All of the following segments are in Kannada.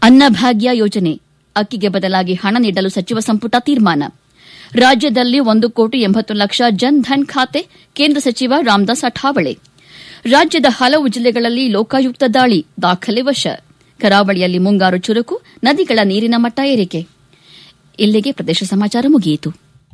ಅನ್ನಭಾಗ್ಯ ಯೋಜನೆ ಅಕ್ಕಿಗೆ ಬದಲಾಗಿ ಹಣ ನೀಡಲು ಸಚಿವ ಸಂಪುಟ ತೀರ್ಮಾನ ರಾಜ್ಯದಲ್ಲಿ ಒಂದು ಕೋಟಿ ಎಂಬತ್ತು ಲಕ್ಷ ಜನ್ ಧನ್ ಖಾತೆ ಕೇಂದ್ರ ಸಚಿವ ರಾಮದಾಸ್ ಅಠಾವಳೆ ರಾಜ್ಯದ ಹಲವು ಜಿಲ್ಲೆಗಳಲ್ಲಿ ಲೋಕಾಯುಕ್ತ ದಾಳಿ ದಾಖಲೆ ವಶ ಕರಾವಳಿಯಲ್ಲಿ ಮುಂಗಾರು ಚುರುಕು ನದಿಗಳ ನೀರಿನ ಮಟ್ಟ ಏರಿಕೆ ಇಲ್ಲಿಗೆ ಪ್ರದೇಶ ಸಮಾಚಾರ ಮುಗಿಯಿತು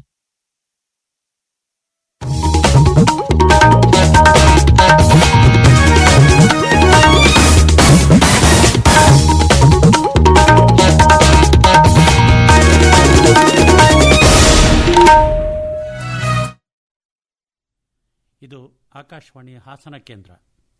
ಇದು ಆಕಾಶವಾಣಿ ಹಾಸನ ಕೇಂದ್ರ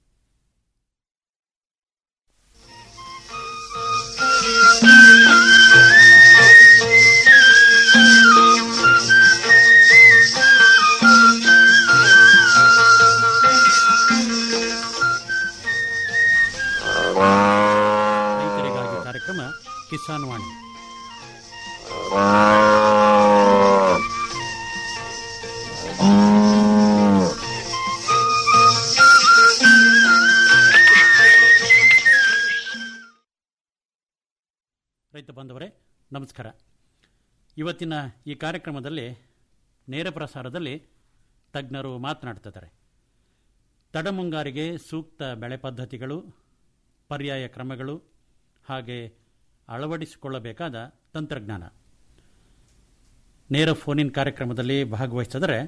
ರೈತರಿಗಾಗಿ ಕಾರ್ಯಕ್ರಮ ಕಿಸಾನ್ ವಾಣಿ ರೈತ ಬಾಂಧವರೇ ನಮಸ್ಕಾರ ಇವತ್ತಿನ ಈ ಕಾರ್ಯಕ್ರಮದಲ್ಲಿ ನೇರ ಪ್ರಸಾರದಲ್ಲಿ ತಜ್ಞರು ಮಾತನಾಡ್ತಿದ್ದಾರೆ ತಡಮುಂಗಾರಿಗೆ ಸೂಕ್ತ ಬೆಳೆ ಪದ್ಧತಿಗಳು ಪರ್ಯಾಯ ಕ್ರಮಗಳು ಹಾಗೆ ಅಳವಡಿಸಿಕೊಳ್ಳಬೇಕಾದ ತಂತ್ರಜ್ಞಾನ ನೇರ ಫೋನಿನ್ ಕಾರ್ಯಕ್ರಮದಲ್ಲಿ ಭಾಗವಹಿಸಿದರೆ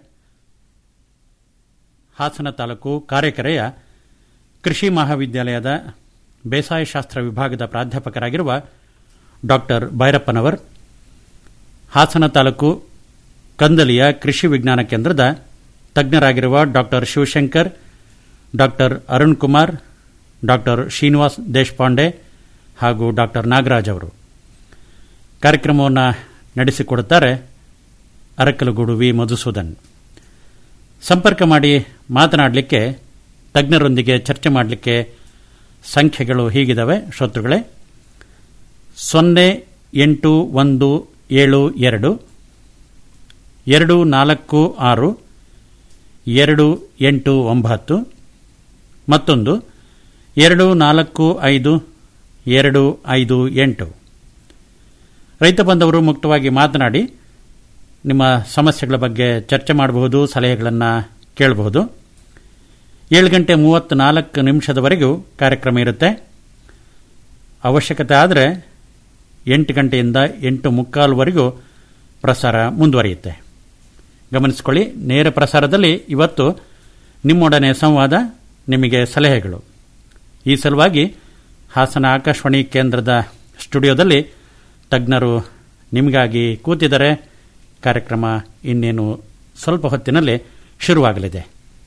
ಹಾಸನ ತಾಲೂಕು ಕಾರೆಕೆರೆಯ ಕೃಷಿ ಮಹಾವಿದ್ಯಾಲಯದ ಬೇಸಾಯ ಶಾಸ್ತ್ರ ವಿಭಾಗದ ಪ್ರಾಧ್ಯಾಪಕರಾಗಿರುವ ಡಾಕ್ಟರ್ ಭೈರಪ್ಪನವರ್ ಹಾಸನ ತಾಲೂಕು ಕಂದಲಿಯ ಕೃಷಿ ವಿಜ್ಞಾನ ಕೇಂದ್ರದ ತಜ್ಞರಾಗಿರುವ doctor Shivashankar doctor Arun Kumar doctor Srinivas Deshpande ಹಾಗೂ ಡಾಕ್ಟರ್ ನಾಗರಾಜ್ ಅವರು ಕಾರ್ಯಕ್ರಮವನ್ನು ನಡೆಸಿಕೊಡುತ್ತಾರೆ ಅರಕಲಗೂಡು ವಿ ಮಧುಸೂದನ್ ಸಂಪರ್ಕ ಮಾಡಿ ಮಾತನಾಡಲಿಕ್ಕೆ ತಜ್ಞರೊಂದಿಗೆ ಚರ್ಚೆ ಮಾಡಲಿಕ್ಕೆ ಸಂಖ್ಯೆಗಳು ಹೀಗಿದ್ದಾವೆ ಶ್ರೋತೃಗಳೇ ಸೊನ್ನೆ ಎಂಟು ಒಂದು ಏಳು ಎರಡು ಎರಡು ನಾಲ್ಕು ಆರು ಎರಡು ಎಂಟು ಒಂಬತ್ತು ಮತ್ತೊಂದು ಎರಡು ನಾಲ್ಕು ಐದು ಎರಡು ಐದು ಎಂಟು ರೈತ ಬಂಧವರು ಮುಕ್ತವಾಗಿ ಮಾತನಾಡಿ ನಿಮ್ಮ ಸಮಸ್ಯೆಗಳ ಬಗ್ಗೆ ಚರ್ಚೆ ಮಾಡಬಹುದು ಸಲಹೆಗಳನ್ನು ಕೇಳಬಹುದು ಏಳು ಗಂಟೆ ಮೂವತ್ತ್ನಾಲ್ಕು ನಿಮಿಷದವರೆಗೂ ಕಾರ್ಯಕ್ರಮ ಇರುತ್ತೆ ಅವಶ್ಯಕತೆ ಆದರೆ ಎಂಟು ಗಂಟೆಯಿಂದ ಎಂಟು ಮುಕ್ಕಾಲುವರೆಗೂ ಪ್ರಸಾರ ಮುಂದುವರಿಯುತ್ತೆ ಗಮನಿಸಿಕೊಳ್ಳಿ ನೇರ ಪ್ರಸಾರದಲ್ಲಿ ಇವತ್ತು ನಿಮ್ಮೊಡನೆ ಸಂವಾದ ನಿಮಗೆ ಸಲಹೆಗಳು ಈ ಸಲುವಾಗಿ ಹಾಸನ ಆಕಾಶವಾಣಿ ಕೇಂದ್ರದ ಸ್ಟುಡಿಯೋದಲ್ಲಿ ತಜ್ಞರು ನಿಮಗಾಗಿ ಕೂತಿದ್ದಾರೆ ಕಾರ್ಯಕ್ರಮ ಇನ್ನೇನು ಸ್ವಲ್ಪ ಹೊತ್ತಿನಲ್ಲಿ ಶುರುವಾಗಲಿದೆ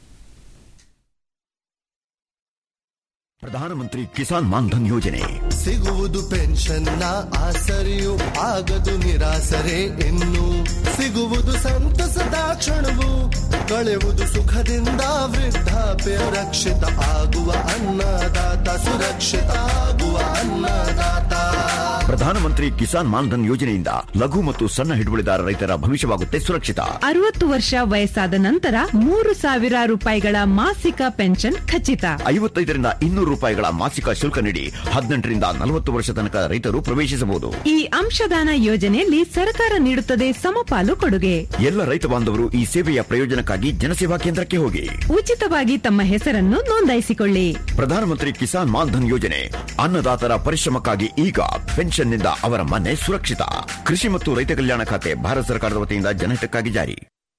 ಪ್ರಧಾನಮಂತ್ರಿ ಕಿಸಾನ್ ಮಾನ್ಧನ್ ಯೋಜನೆ ಸಿಗುವುದು ಪೆನ್ಷನ್ನ ಆಸರೆಯು ಆಗದು ನಿರಾಸರೆ ಇನ್ನು ಸಿಗುವುದು ಸಂತಸದ ಕ್ಷಣವು ಕಳೆಯುವುದು ಸುಖದಿಂದ ವೃದ್ಧಾಪ್ಯ ರಕ್ಷಿತ ಆಗುವ ಅನ್ನದಾತ ಸುರಕ್ಷಿತ ಆಗುವ ಅನ್ನದಾತ ಪ್ರಧಾನಮಂತ್ರಿ ಕಿಸಾನ್ ಮಾನ್ಧನ್ ಯೋಜನೆಯಿಂದ ಲಘು ಮತ್ತು ಸಣ್ಣ ಹಿಡುವಳಿದಾರ ರೈತರ ಭವಿಷ್ಯವಾಗುತ್ತೆ ಸುರಕ್ಷಿತ ಅರವತ್ತು ವರ್ಷ ವಯಸ್ಸಾದ ನಂತರ ಮೂರು ಸಾವಿರ ರೂಪಾಯಿಗಳ ಮಾಸಿಕ ಪೆನ್ಷನ್ ಖಚಿತ ಐವತ್ತೈದರಿಂದ ಇನ್ನೂರು ರೂಪಾಯಿಗಳ ಮಾಸಿಕ ಶುಲ್ಕ ನೀಡಿ ಹದಿನೆಂಟರಿಂದ ನಲವತ್ತು ವರ್ಷ ತನಕ ರೈತರು ಪ್ರವೇಶಿಸಬಹುದು ಈ ಅಂಶದಾನ ಯೋಜನೆಯಲ್ಲಿ ಸರ್ಕಾರ ನೀಡುತ್ತದೆ ಸಮಪಾಲು ಕೊಡುಗೆ ಎಲ್ಲ ರೈತ ಬಾಂಧವರು ಈ ಸೇವೆಯ ಪ್ರಯೋಜನಕ್ಕಾಗಿ ಜನಸೇವಾ ಕೇಂದ್ರಕ್ಕೆ ಹೋಗಿ ಉಚಿತವಾಗಿ ತಮ್ಮ ಹೆಸರನ್ನು ನೋಂದಾಯಿಸಿಕೊಳ್ಳಿ ಪ್ರಧಾನಮಂತ್ರಿ ಕಿಸಾನ್ ಮಾನ್ಧನ್ ಯೋಜನೆ ಅನ್ನದಾತರ ಪರಿಶ್ರಮಕ್ಕಾಗಿ ಈಗ ಪೆನ್ಷನ್ನಿಂದ ಅವರ ಮನೆ ಸುರಕ್ಷಿತ ಕೃಷಿ ಮತ್ತು ರೈತ ಕಲ್ಯಾಣ ಖಾತೆ ಭಾರತ ಸರ್ಕಾರದ ವತಿಯಿಂದ ಜನಹಿತಕ್ಕಾಗಿ ಜಾರಿ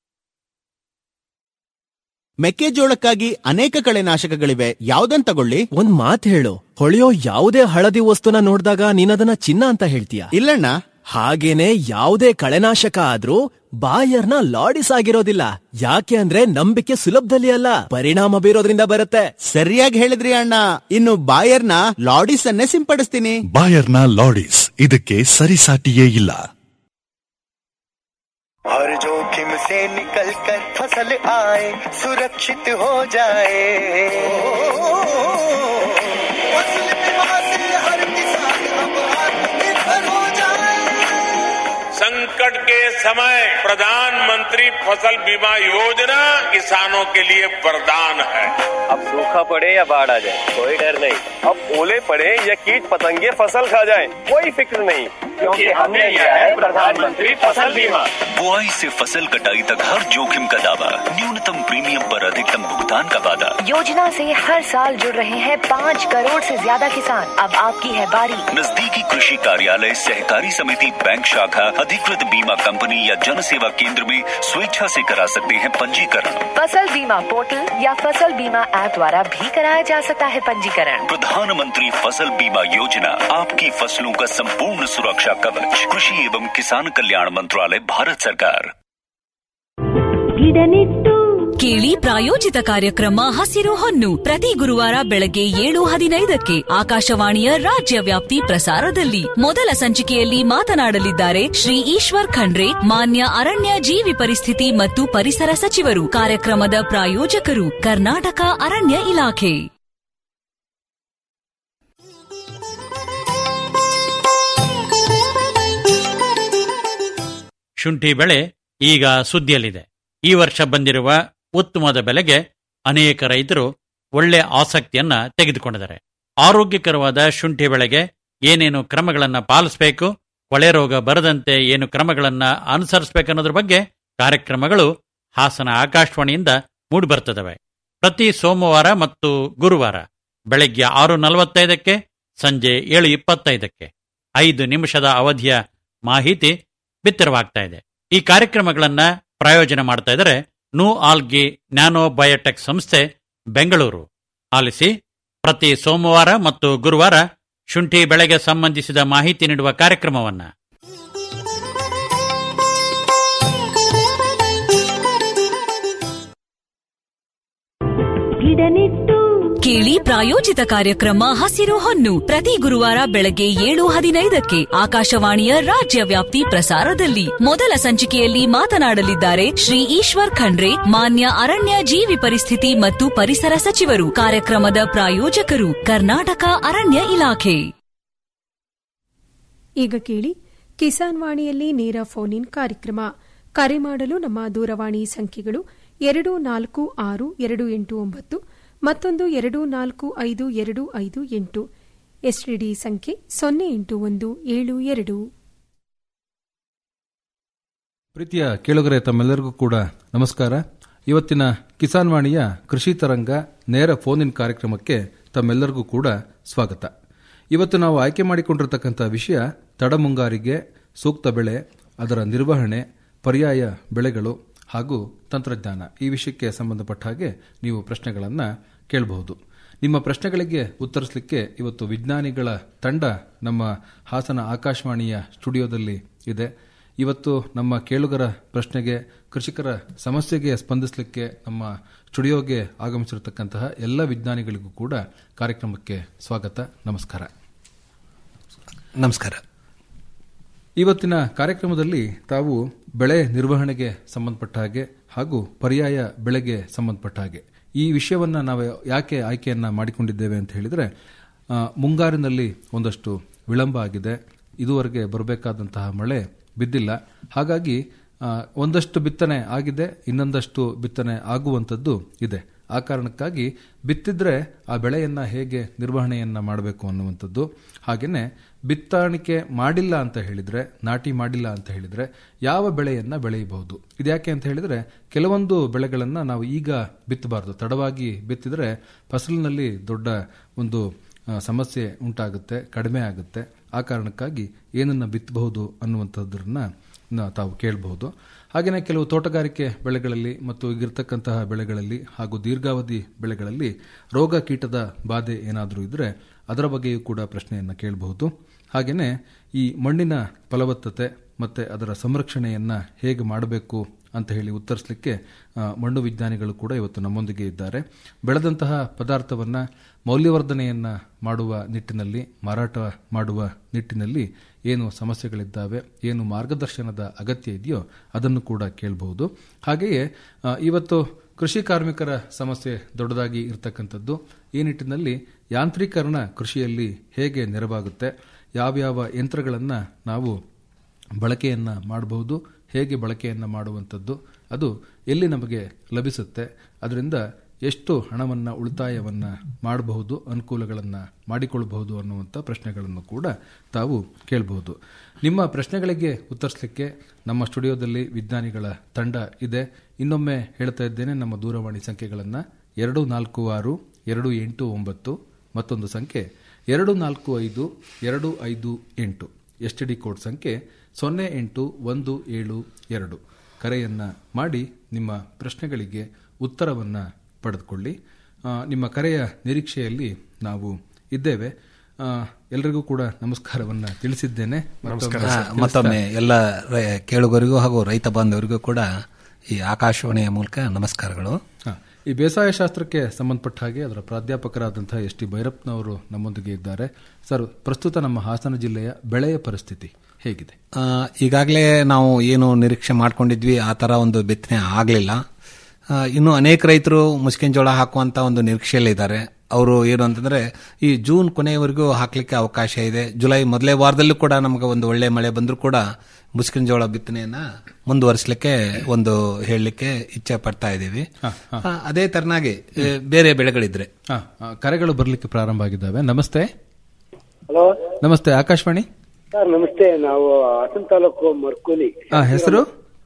ಮೆಕ್ಕೆಜೋಳಕ್ಕಾಗಿ ಅನೇಕ ಕಳೆನಾಶಕಗಳಿವೆ ಯಾವ್ದನ್ ತಗೊಳ್ಳಿ ಒಂದ್ ಮಾತ್ ಹೇಳು ಹೊಳೆಯೋ ಯಾವುದೇ ಹಳದಿ ವಸ್ತುನ ನೋಡಿದಾಗ ನೀನದನ್ನ ಚಿನ್ನ ಅಂತ ಹೇಳ್ತೀಯ ಇಲ್ಲಣ್ಣ ಹಾಗೇನೆ ಯಾವುದೇ ಕಳೆನಾಶಕ ಆದ್ರೂ ಬಾಯರ್ನ ಲಾಡಿಸ್ ಆಗಿರೋದಿಲ್ಲ ಯಾಕೆ ಅಂದ್ರೆ ನಂಬಿಕೆ ಸುಲಭದಲ್ಲಿ ಅಲ್ಲ ಪರಿಣಾಮ ಬೀರೋದ್ರಿಂದ ಬರುತ್ತೆ ಸರಿಯಾಗಿ ಹೇಳಿದ್ರಿ ಅಣ್ಣ ಇನ್ನು ಬಾಯರ್ನ ಲಾಡಿಸ್ ಅನ್ನೇ ಸಿಂಪಡಿಸ್ತೀನಿ ಬಾಯರ್ನ ಲಾಡಿಸ್ ಇದಕ್ಕೆ ಸರಿಸಾಟಿಯೇ ಇಲ್ಲ हर जोखिम से निकल कर फसल आए सुरक्षित हो जाए फसल बीमा से हर किसान अब आत्मनिर्भर हो जाए संकट के समय प्रधानमंत्री फसल बीमा योजना किसानों के लिए वरदान है अब सूखा पड़े या बाढ़ आ जाए कोई डर नहीं अब ओले पड़े या कीट पतंगे फसल खा जाए कोई फिक्र नहीं क्योंकि हमने लिया है प्रधानमंत्री फसल बीमा बुआई से फसल कटाई तक हर जोखिम का दावा न्यूनतम प्रीमियम पर अधिकतम भुगतान का वादा योजना से हर साल जुड़ रहे हैं पाँच करोड़ से ज्यादा किसान अब आपकी है बारी नजदीकी कृषि कार्यालय सहकारी समिति बैंक शाखा अधिकृत बीमा कंपनी या जन सेवा केंद्र में स्वेच्छा से करा सकते हैं पंजीकरण फसल बीमा पोर्टल या फसल बीमा ऐप द्वारा भी कराया जा सकता है पंजीकरण प्रधानमंत्री फसल बीमा योजना आपकी फसलों का संपूर्ण सुरक्षा कवच कृषि एवं किसान कल्याण मंत्रालय भारत सरकार ಕೇಳಿ ಪ್ರಾಯೋಜಿತ ಕಾರ್ಯಕ್ರಮ ಹಸಿರು ಹೊನ್ನು ಪ್ರತಿ ಗುರುವಾರ ಬೆಳಗ್ಗೆ ಏಳು ಹದಿನೈದಕ್ಕೆ ಆಕಾಶವಾಣಿಯ ರಾಜ್ಯ ವ್ಯಾಪ್ತಿ ಪ್ರಸಾರದಲ್ಲಿ ಮೊದಲ ಸಂಚಿಕೆಯಲ್ಲಿ ಮಾತನಾಡಲಿದ್ದಾರೆ ಶ್ರೀ ಈಶ್ವರ್ ಖಂಡ್ರೆ ಮಾನ್ಯ ಅರಣ್ಯ ಜೀವಿ ಪರಿಸ್ಥಿತಿ ಮತ್ತು ಪರಿಸರ ಸಚಿವರು ಕಾರ್ಯಕ್ರಮದ ಪ್ರಾಯೋಜಕರು ಕರ್ನಾಟಕ ಅರಣ್ಯ ಇಲಾಖೆ ಶುಂಠಿ ಬೆಳೆ ಈಗ ಸುದ್ದಿಯಲ್ಲಿದೆ ಈ ವರ್ಷ ಬಂದಿರುವ ಉತ್ತಮದ ಬೆಲೆಗೆ ಅನೇಕ ರೈತರು ಒಳ್ಳೆ ಆಸಕ್ತಿಯನ್ನ ತೆಗೆದುಕೊಂಡಿದ್ದಾರೆ ಆರೋಗ್ಯಕರವಾದ ಶುಂಠಿ ಬೆಳೆಗೆ ಏನೇನು ಕ್ರಮಗಳನ್ನ ಪಾಲಿಸಬೇಕು ಕೊಳೆ ರೋಗ ಬರದಂತೆ ಏನು ಕ್ರಮಗಳನ್ನ ಅನುಸರಿಸಬೇಕನ್ನೋದ್ರ ಬಗ್ಗೆ ಕಾರ್ಯಕ್ರಮಗಳು ಹಾಸನ ಆಕಾಶವಾಣಿಯಿಂದ ಮೂಡಿಬರ್ತದವೆ ಪ್ರತಿ ಸೋಮವಾರ ಮತ್ತು ಗುರುವಾರ ಬೆಳಗ್ಗೆ ಆರು ನಲವತ್ತೈದಕ್ಕೆ ಸಂಜೆ ಏಳು ಇಪ್ಪತ್ತೈದಕ್ಕೆ ಐದು ನಿಮಿಷದ ಅವಧಿಯ ಮಾಹಿತಿ ಬಿತ್ತರವಾಗ್ತಾ ಇದೆ ಈ ಕಾರ್ಯಕ್ರಮಗಳನ್ನ ಪ್ರಾಯೋಜನ ಮಾಡ್ತಾ ಇದ್ದಾರೆ ನು ಆಲ್ಗಿ ನ್ಯಾನೋ ಬಯೋಟೆಕ್ ಸಂಸ್ಥೆ ಬೆಂಗಳೂರು ಆಲಿಸಿ ಪ್ರತಿ ಸೋಮವಾರ ಮತ್ತು ಗುರುವಾರ ಶುಂಠಿ ಬೆಳೆಗೆ ಸಂಬಂಧಿಸಿದ ಮಾಹಿತಿ ನೀಡುವ ಕಾರ್ಯಕ್ರಮವನ್ನ ಕೇಳಿ ಪ್ರಾಯೋಜಿತ ಕಾರ್ಯಕ್ರಮ ಹಸಿರು ಹೊನ್ನು ಪ್ರತಿ ಗುರುವಾರ ಬೆಳಗ್ಗೆ ಏಳು ಹದಿನೈದಕ್ಕೆ ಆಕಾಶವಾಣಿಯ ರಾಜ್ಯ ವ್ಯಾಪ್ತಿ ಪ್ರಸಾರದಲ್ಲಿ ಮೊದಲ ಸಂಚಿಕೆಯಲ್ಲಿ ಮಾತನಾಡಲಿದ್ದಾರೆ ಶ್ರೀ ಈಶ್ವರ್ ಖಂಡ್ರೆ ಮಾನ್ಯ ಅರಣ್ಯ ಜೀವಿ ಪರಿಸ್ಥಿತಿ ಮತ್ತು ಪರಿಸರ ಸಚಿವರು ಕಾರ್ಯಕ್ರಮದ ಪ್ರಾಯೋಜಕರು ಕರ್ನಾಟಕ ಅರಣ್ಯ ಇಲಾಖೆ ಈಗ ಕೇಳಿ ಕಿಸಾನ್ ವಾಣಿಯಲ್ಲಿ ನೇರ ಫೋನ್ ಇನ್ ಕಾರ್ಯಕ್ರಮ ಕರೆ ಮಾಡಲು ನಮ್ಮ ದೂರವಾಣಿ ಸಂಖ್ಯೆಗಳು ಎರಡು ನಾಲ್ಕು ಆರು ಎರಡು ಎಂಟು ಒಂಬತ್ತು ಮತ್ತೊಂದು ಎರಡು ನಾಲ್ಕು ಐದು ಎರಡು ಐದು ಎಂಟು ಎಸ್ಟಿಡಿ ಸಂಖ್ಯೆ ಸೊನ್ನೆ ಎಂಟು ಒಂದು ಏಳು ಎರಡು ಪ್ರೀತಿಯ ಕೇಳುಗರೆ ತಮ್ಮೆಲ್ಲರಿಗೂ ಕೂಡ ನಮಸ್ಕಾರ ಇವತ್ತಿನ ಕಿಸಾನ್ ವಾಣಿಯ ಕೃಷಿ ತರಂಗ ನೇರ ಫೋನ್ ಇನ್ ಕಾರ್ಯಕ್ರಮಕ್ಕೆ ತಮ್ಮೆಲ್ಲರಿಗೂ ಕೂಡ ಸ್ವಾಗತ ಇವತ್ತು ನಾವು ಆಯ್ಕೆ ಮಾಡಿಕೊಂಡಿರತಕ್ಕಂಥ ವಿಷಯ ತಡಮುಂಗಾರಿಗೆ ಸೂಕ್ತ ಬೆಳೆ ಅದರ ನಿರ್ವಹಣೆ ಪರ್ಯಾಯ ಬೆಳೆಗಳು ಹಾಗೂ ತಂತ್ರಜ್ಞಾನ ಈ ವಿಷಯಕ್ಕೆ ಸಂಬಂಧಪಟ್ಟ ಹಾಗೆ ನೀವು ಪ್ರಶ್ನೆಗಳನ್ನು ಕೇಳಬಹುದು ನಿಮ್ಮ ಪ್ರಶ್ನೆಗಳಿಗೆ ಉತ್ತರಿಸಲಿಕ್ಕೆ ಇವತ್ತು ವಿಜ್ಞಾನಿಗಳ ತಂಡ ನಮ್ಮ ಹಾಸನ ಆಕಾಶವಾಣಿಯ ಸ್ಟುಡಿಯೋದಲ್ಲಿ ಇದೆ ಇವತ್ತು ನಮ್ಮ ಕೇಳುಗರ ಪ್ರಶ್ನೆಗೆ ಕೃಷಿಕರ ಸಮಸ್ಯೆಗೆ ಸ್ಪಂದಿಸಲಿಕ್ಕೆ ನಮ್ಮ ಸ್ಟುಡಿಯೋಗೆ ಆಗಮಿಸಿರತಕ್ಕಂತಹ ಎಲ್ಲ ವಿಜ್ಞಾನಿಗಳಿಗೂ ಕೂಡ ಕಾರ್ಯಕ್ರಮಕ್ಕೆ ಸ್ವಾಗತ ನಮಸ್ಕಾರ ನಮಸ್ಕಾರ ಇವತ್ತಿನ ಕಾರ್ಯಕ್ರಮದಲ್ಲಿ ತಾವು ಬೆಳೆ ನಿರ್ವಹಣೆಗೆ ಸಂಬಂಧಪಟ್ಟ ಹಾಗೆ ಹಾಗೂ ಪರ್ಯಾಯ ಬೆಳೆಗೆ ಸಂಬಂಧಪಟ್ಟ ಹಾಗೆ ಈ ವಿಷಯವನ್ನ ನಾವು ಯಾಕೆ ಆಯ್ಕೆಯನ್ನ ಮಾಡಿಕೊಂಡಿದ್ದೇವೆ ಅಂತ ಹೇಳಿದ್ರೆ ಆ, ಮುಂಗಾರಿನಲ್ಲಿ ಒಂದಷ್ಟು ವಿಳಂಬ ಆಗಿದೆ ಇದುವರೆಗೆ ಬರಬೇಕಾದಂತಹ ಮಳೆ ಬಿದ್ದಿಲ್ಲ ಹಾಗಾಗಿ ಆ, ಒಂದಷ್ಟು ಬಿತ್ತನೆ ಆಗಿದೆ ಇನ್ನೊಂದಷ್ಟು ಬಿತ್ತನೆ ಆಗುವಂಥದ್ದು ಇದೆ ಆ ಕಾರಣಕ್ಕಾಗಿ ಬಿತ್ತಿದ್ರೆ ಆ ಬೆಳೆಯನ್ನ ಹೇಗೆ ನಿರ್ವಹಣೆಯನ್ನ ಮಾಡಬೇಕು ಅನ್ನುವಂಥದ್ದು ಹಾಗೆಯೇ ಬಿತ್ತಾಣಿಕೆ ಮಾಡಿಲ್ಲ ಅಂತ ಹೇಳಿದ್ರೆ ನಾಟಿ ಮಾಡಿಲ್ಲ ಅಂತ ಹೇಳಿದ್ರೆ ಯಾವ ಬೆಳೆಯನ್ನ ಬೆಳೆಯಬಹುದು ಇದ್ಯಾಕೆ ಅಂತ ಹೇಳಿದ್ರೆ ಕೆಲವೊಂದು ಬೆಳೆಗಳನ್ನ ನಾವು ಈಗ ಬಿತ್ತಬಾರದು ತಡವಾಗಿ ಬಿತ್ತಿದ್ರೆ ಫಸಲಿನಲ್ಲಿ ದೊಡ್ಡ ಒಂದು ಆ, ಸಮಸ್ಯೆ ಉಂಟಾಗುತ್ತೆ ಕಡಿಮೆ ಆಗುತ್ತೆ ಆ ಕಾರಣಕ್ಕಾಗಿ ಏನನ್ನ ಬಿತ್ತಬಹುದು ಅನ್ನುವಂಥದ್ದನ್ನ ನ- ತಾವು ಕೇಳಬಹುದು ಹಾಗೆಯೇ ಕೆಲವು ತೋಟಗಾರಿಕೆ ಬೆಳೆಗಳಲ್ಲಿ ಮತ್ತು ಈಗಿರ್ತಕ್ಕಂತಹ ಬೆಳೆಗಳಲ್ಲಿ ಹಾಗೂ ದೀರ್ಘಾವಧಿ ಬೆಳೆಗಳಲ್ಲಿ ರೋಗ ಕೀಟದ ಬಾಧೆ ಏನಾದರೂ ಇದ್ರೆ ಅದರ ಬಗ್ಗೆಯೂ ಕೂಡ ಪ್ರಶ್ನೆಯನ್ನು ಕೇಳಬಹುದು ಹಾಗೆಯೇ ಈ ಮಣ್ಣಿನ ಫಲವತ್ತತೆ ಮತ್ತೆ ಅದರ ಸಂರಕ್ಷಣೆಯನ್ನ ಹೇಗೆ ಮಾಡಬೇಕು ಅಂತ ಹೇಳಿ ಉತ್ತರಿಸಲಿಕ್ಕೆ ಆ, ಮಣ್ಣು ವಿಜ್ಞಾನಿಗಳು ಕೂಡ ಇವತ್ತು ನಮ್ಮೊಂದಿಗೆ ಇದ್ದಾರೆ ಬೆಳೆದಂತಹ ಪದಾರ್ಥವನ್ನ ಮೌಲ್ಯವರ್ಧನೆಯನ್ನ ಮಾಡುವ ನಿಟ್ಟಿನಲ್ಲಿ ಮಾರಾಟ ಮಾಡುವ ನಿಟ್ಟಿನಲ್ಲಿ ಏನು ಸಮಸ್ಯೆಗಳಿದ್ದಾವೆ ಏನು ಮಾರ್ಗದರ್ಶನದ ಅಗತ್ಯ ಇದೆಯೋ ಅದನ್ನು ಕೂಡ ಕೇಳಬಹುದು ಹಾಗೆಯೇ ಆ, ಇವತ್ತು ಕೃಷಿ ಕಾರ್ಮಿಕರ ಸಮಸ್ಯೆ ದೊಡ್ಡದಾಗಿ ಇರತಕ್ಕಂಥದ್ದು ಈ ನಿಟ್ಟಿನಲ್ಲಿ ಯಾಂತ್ರೀಕರಣ ಕೃಷಿಯಲ್ಲಿ ಹೇಗೆ ನೆರವಾಗುತ್ತೆ ಯಾವ್ಯಾವ ಯಂತ್ರಗಳನ್ನು ನಾವು ಬಳಕೆಯನ್ನ ಮಾಡಬಹುದು ಹೇಗೆ ಬಳಕೆಯನ್ನ ಮಾಡುವಂಥದ್ದು ಅದು ಎಲ್ಲಿ ನಮಗೆ ಲಭಿಸುತ್ತೆ ಅದರಿಂದ ಎಷ್ಟು ಹಣವನ್ನು ಉಳಿತಾಯವನ್ನು ಮಾಡಬಹುದು ಅನುಕೂಲಗಳನ್ನು ಮಾಡಿಕೊಳ್ಳಬಹುದು ಅನ್ನುವಂಥ ಪ್ರಶ್ನೆಗಳನ್ನು ಕೂಡ ತಾವು ಕೇಳಬಹುದು ನಿಮ್ಮ ಪ್ರಶ್ನೆಗಳಿಗೆ ಉತ್ತರಿಸಲಿಕ್ಕೆ ನಮ್ಮ ಸ್ಟುಡಿಯೋದಲ್ಲಿ ವಿಜ್ಞಾನಿಗಳ ತಂಡ ಇದೆ ಇನ್ನೊಮ್ಮೆ ಹೇಳ್ತಾ ಇದ್ದೇನೆ ನಮ್ಮ ದೂರವಾಣಿ ಸಂಖ್ಯೆಗಳನ್ನು ಎರಡು ನಾಲ್ಕು ಆರು ಎರಡು ಎಂಟು ಒಂಬತ್ತು ಮತ್ತೊಂದು ಸಂಖ್ಯೆ ಎರಡು ನಾಲ್ಕು ಐದು ಎರಡು ಐದು ಎಂಟು ಎಸ್ ಟಿ ಡಿ ಕೋಡ್ ಸಂಖ್ಯೆ ಸೊನ್ನೆ ಎಂಟು ಒಂದು ಏಳು ಎರಡು ಕರೆಯನ್ನು ಮಾಡಿ ನಿಮ್ಮ ಪ್ರಶ್ನೆಗಳಿಗೆ ಉತ್ತರವನ್ನು ಪಡೆದುಕೊಳ್ಳಿ ಆ, ನಿಮ್ಮ ಕರೆಯ ನಿರೀಕ್ಷೆಯಲ್ಲಿ ನಾವು ಇದ್ದೇವೆ ಆ, ಎಲ್ರಿಗೂ ಕೂಡ ನಮಸ್ಕಾರವನ್ನು ತಿಳಿಸಿದ್ದೇನೆ ಮತ್ತೊಮ್ಮೆ ಹಾ, ತಿಳಿಸ್ತಾ- ಮತ್ತೊಮ್ಮೆ ಎಲ್ಲ ರೈ- ಕೇಳುಗರಿಗೂ ಹಾಗೂ ರೈತ ಬಾಂಧವರಿಗೂ ಕೂಡ ಈ ಆಕಾಶವಾಣಿಯ ಮೂಲಕ ನಮಸ್ಕಾರಗಳು ಹಾ, ಈ ಬೇಸಾಯ ಶಾಸ್ತ್ರಕ್ಕೆ ಸಂಬಂಧಪಟ್ಟ ಹಾಗೆ ಅದರ ಪ್ರಾಧ್ಯಾಪಕರಾದಂತಹ ಎಸ್ ಟಿ ಭೈರಪ್ಪನವರು ನಮ್ಮೊಂದಿಗೆ ಇದ್ದಾರೆ ಸರ್ ಪ್ರಸ್ತುತ ನಮ್ಮ ಹಾಸನ ಜಿಲ್ಲೆಯ ಬೆಳೆಯ ಪರಿಸ್ಥಿತಿ ಹೇಗಿದೆ ಆ, ಈಗಾಗಲೇ ನಾವು ಏನು ನಿರೀಕ್ಷೆ ಮಾಡ್ಕೊಂಡಿದ್ವಿ ಆ ಥರ ಒಂದು ಬಿತ್ತನೆ ಆಗಲಿಲ್ಲ ಇನ್ನು ಅನೇಕ ರೈತರು ಮುಸ್ಕಿನ ಜೋಳ ಹಾಕುವಂತ ಒಂದು ನಿರೀಕ್ಷೆಯಲ್ಲಿದ್ದಾರೆ ಅವರು ಏನು ಅಂತಂದ್ರೆ ಈ ಜೂನ್ ಕೊನೆಯವರೆಗೂ ಹಾಕ್ಲಿಕ್ಕೆ ಅವಕಾಶ ಇದೆ ಜುಲೈ ಮೊದಲೇ ವಾರದಲ್ಲೂ ಕೂಡ ನಮಗೆ ಒಂದು ಒಳ್ಳೆ ಮಳೆ ಬಂದರೂ ಕೂಡ ಮುಸ್ಕಿನ ಜೋಳ ಬಿತ್ತನೆಯನ್ನ ಮುಂದುವರಿಸಲಿಕ್ಕೆ ಒಂದು ಹೇಳಲಿಕ್ಕೆ ಇಚ್ಛೆ ಪಡ್ತಾ ಇದ್ದೀವಿ ಆ, ಅದೇ ತರನಾಗಿ ಆ, ಬೇರೆ ಬೆಳೆಗಳಿದ್ರೆ ಹಾ, ಆ, ಕರೆಗಳು ಬರಲಿಕ್ಕೆ ಪ್ರಾರಂಭ ಆಗಿದ್ದಾವೆ ನಮಸ್ತೆ ಹಲೋ ನಮಸ್ತೆ ಆಕಾಶವಾಣಿ ಸರ್ ನಮಸ್ತೆ ನಾವು ಹಾಸನ ತಾಲೂಕು ಮರ್ಕುಲಿ ಆ, ಹೆಸರು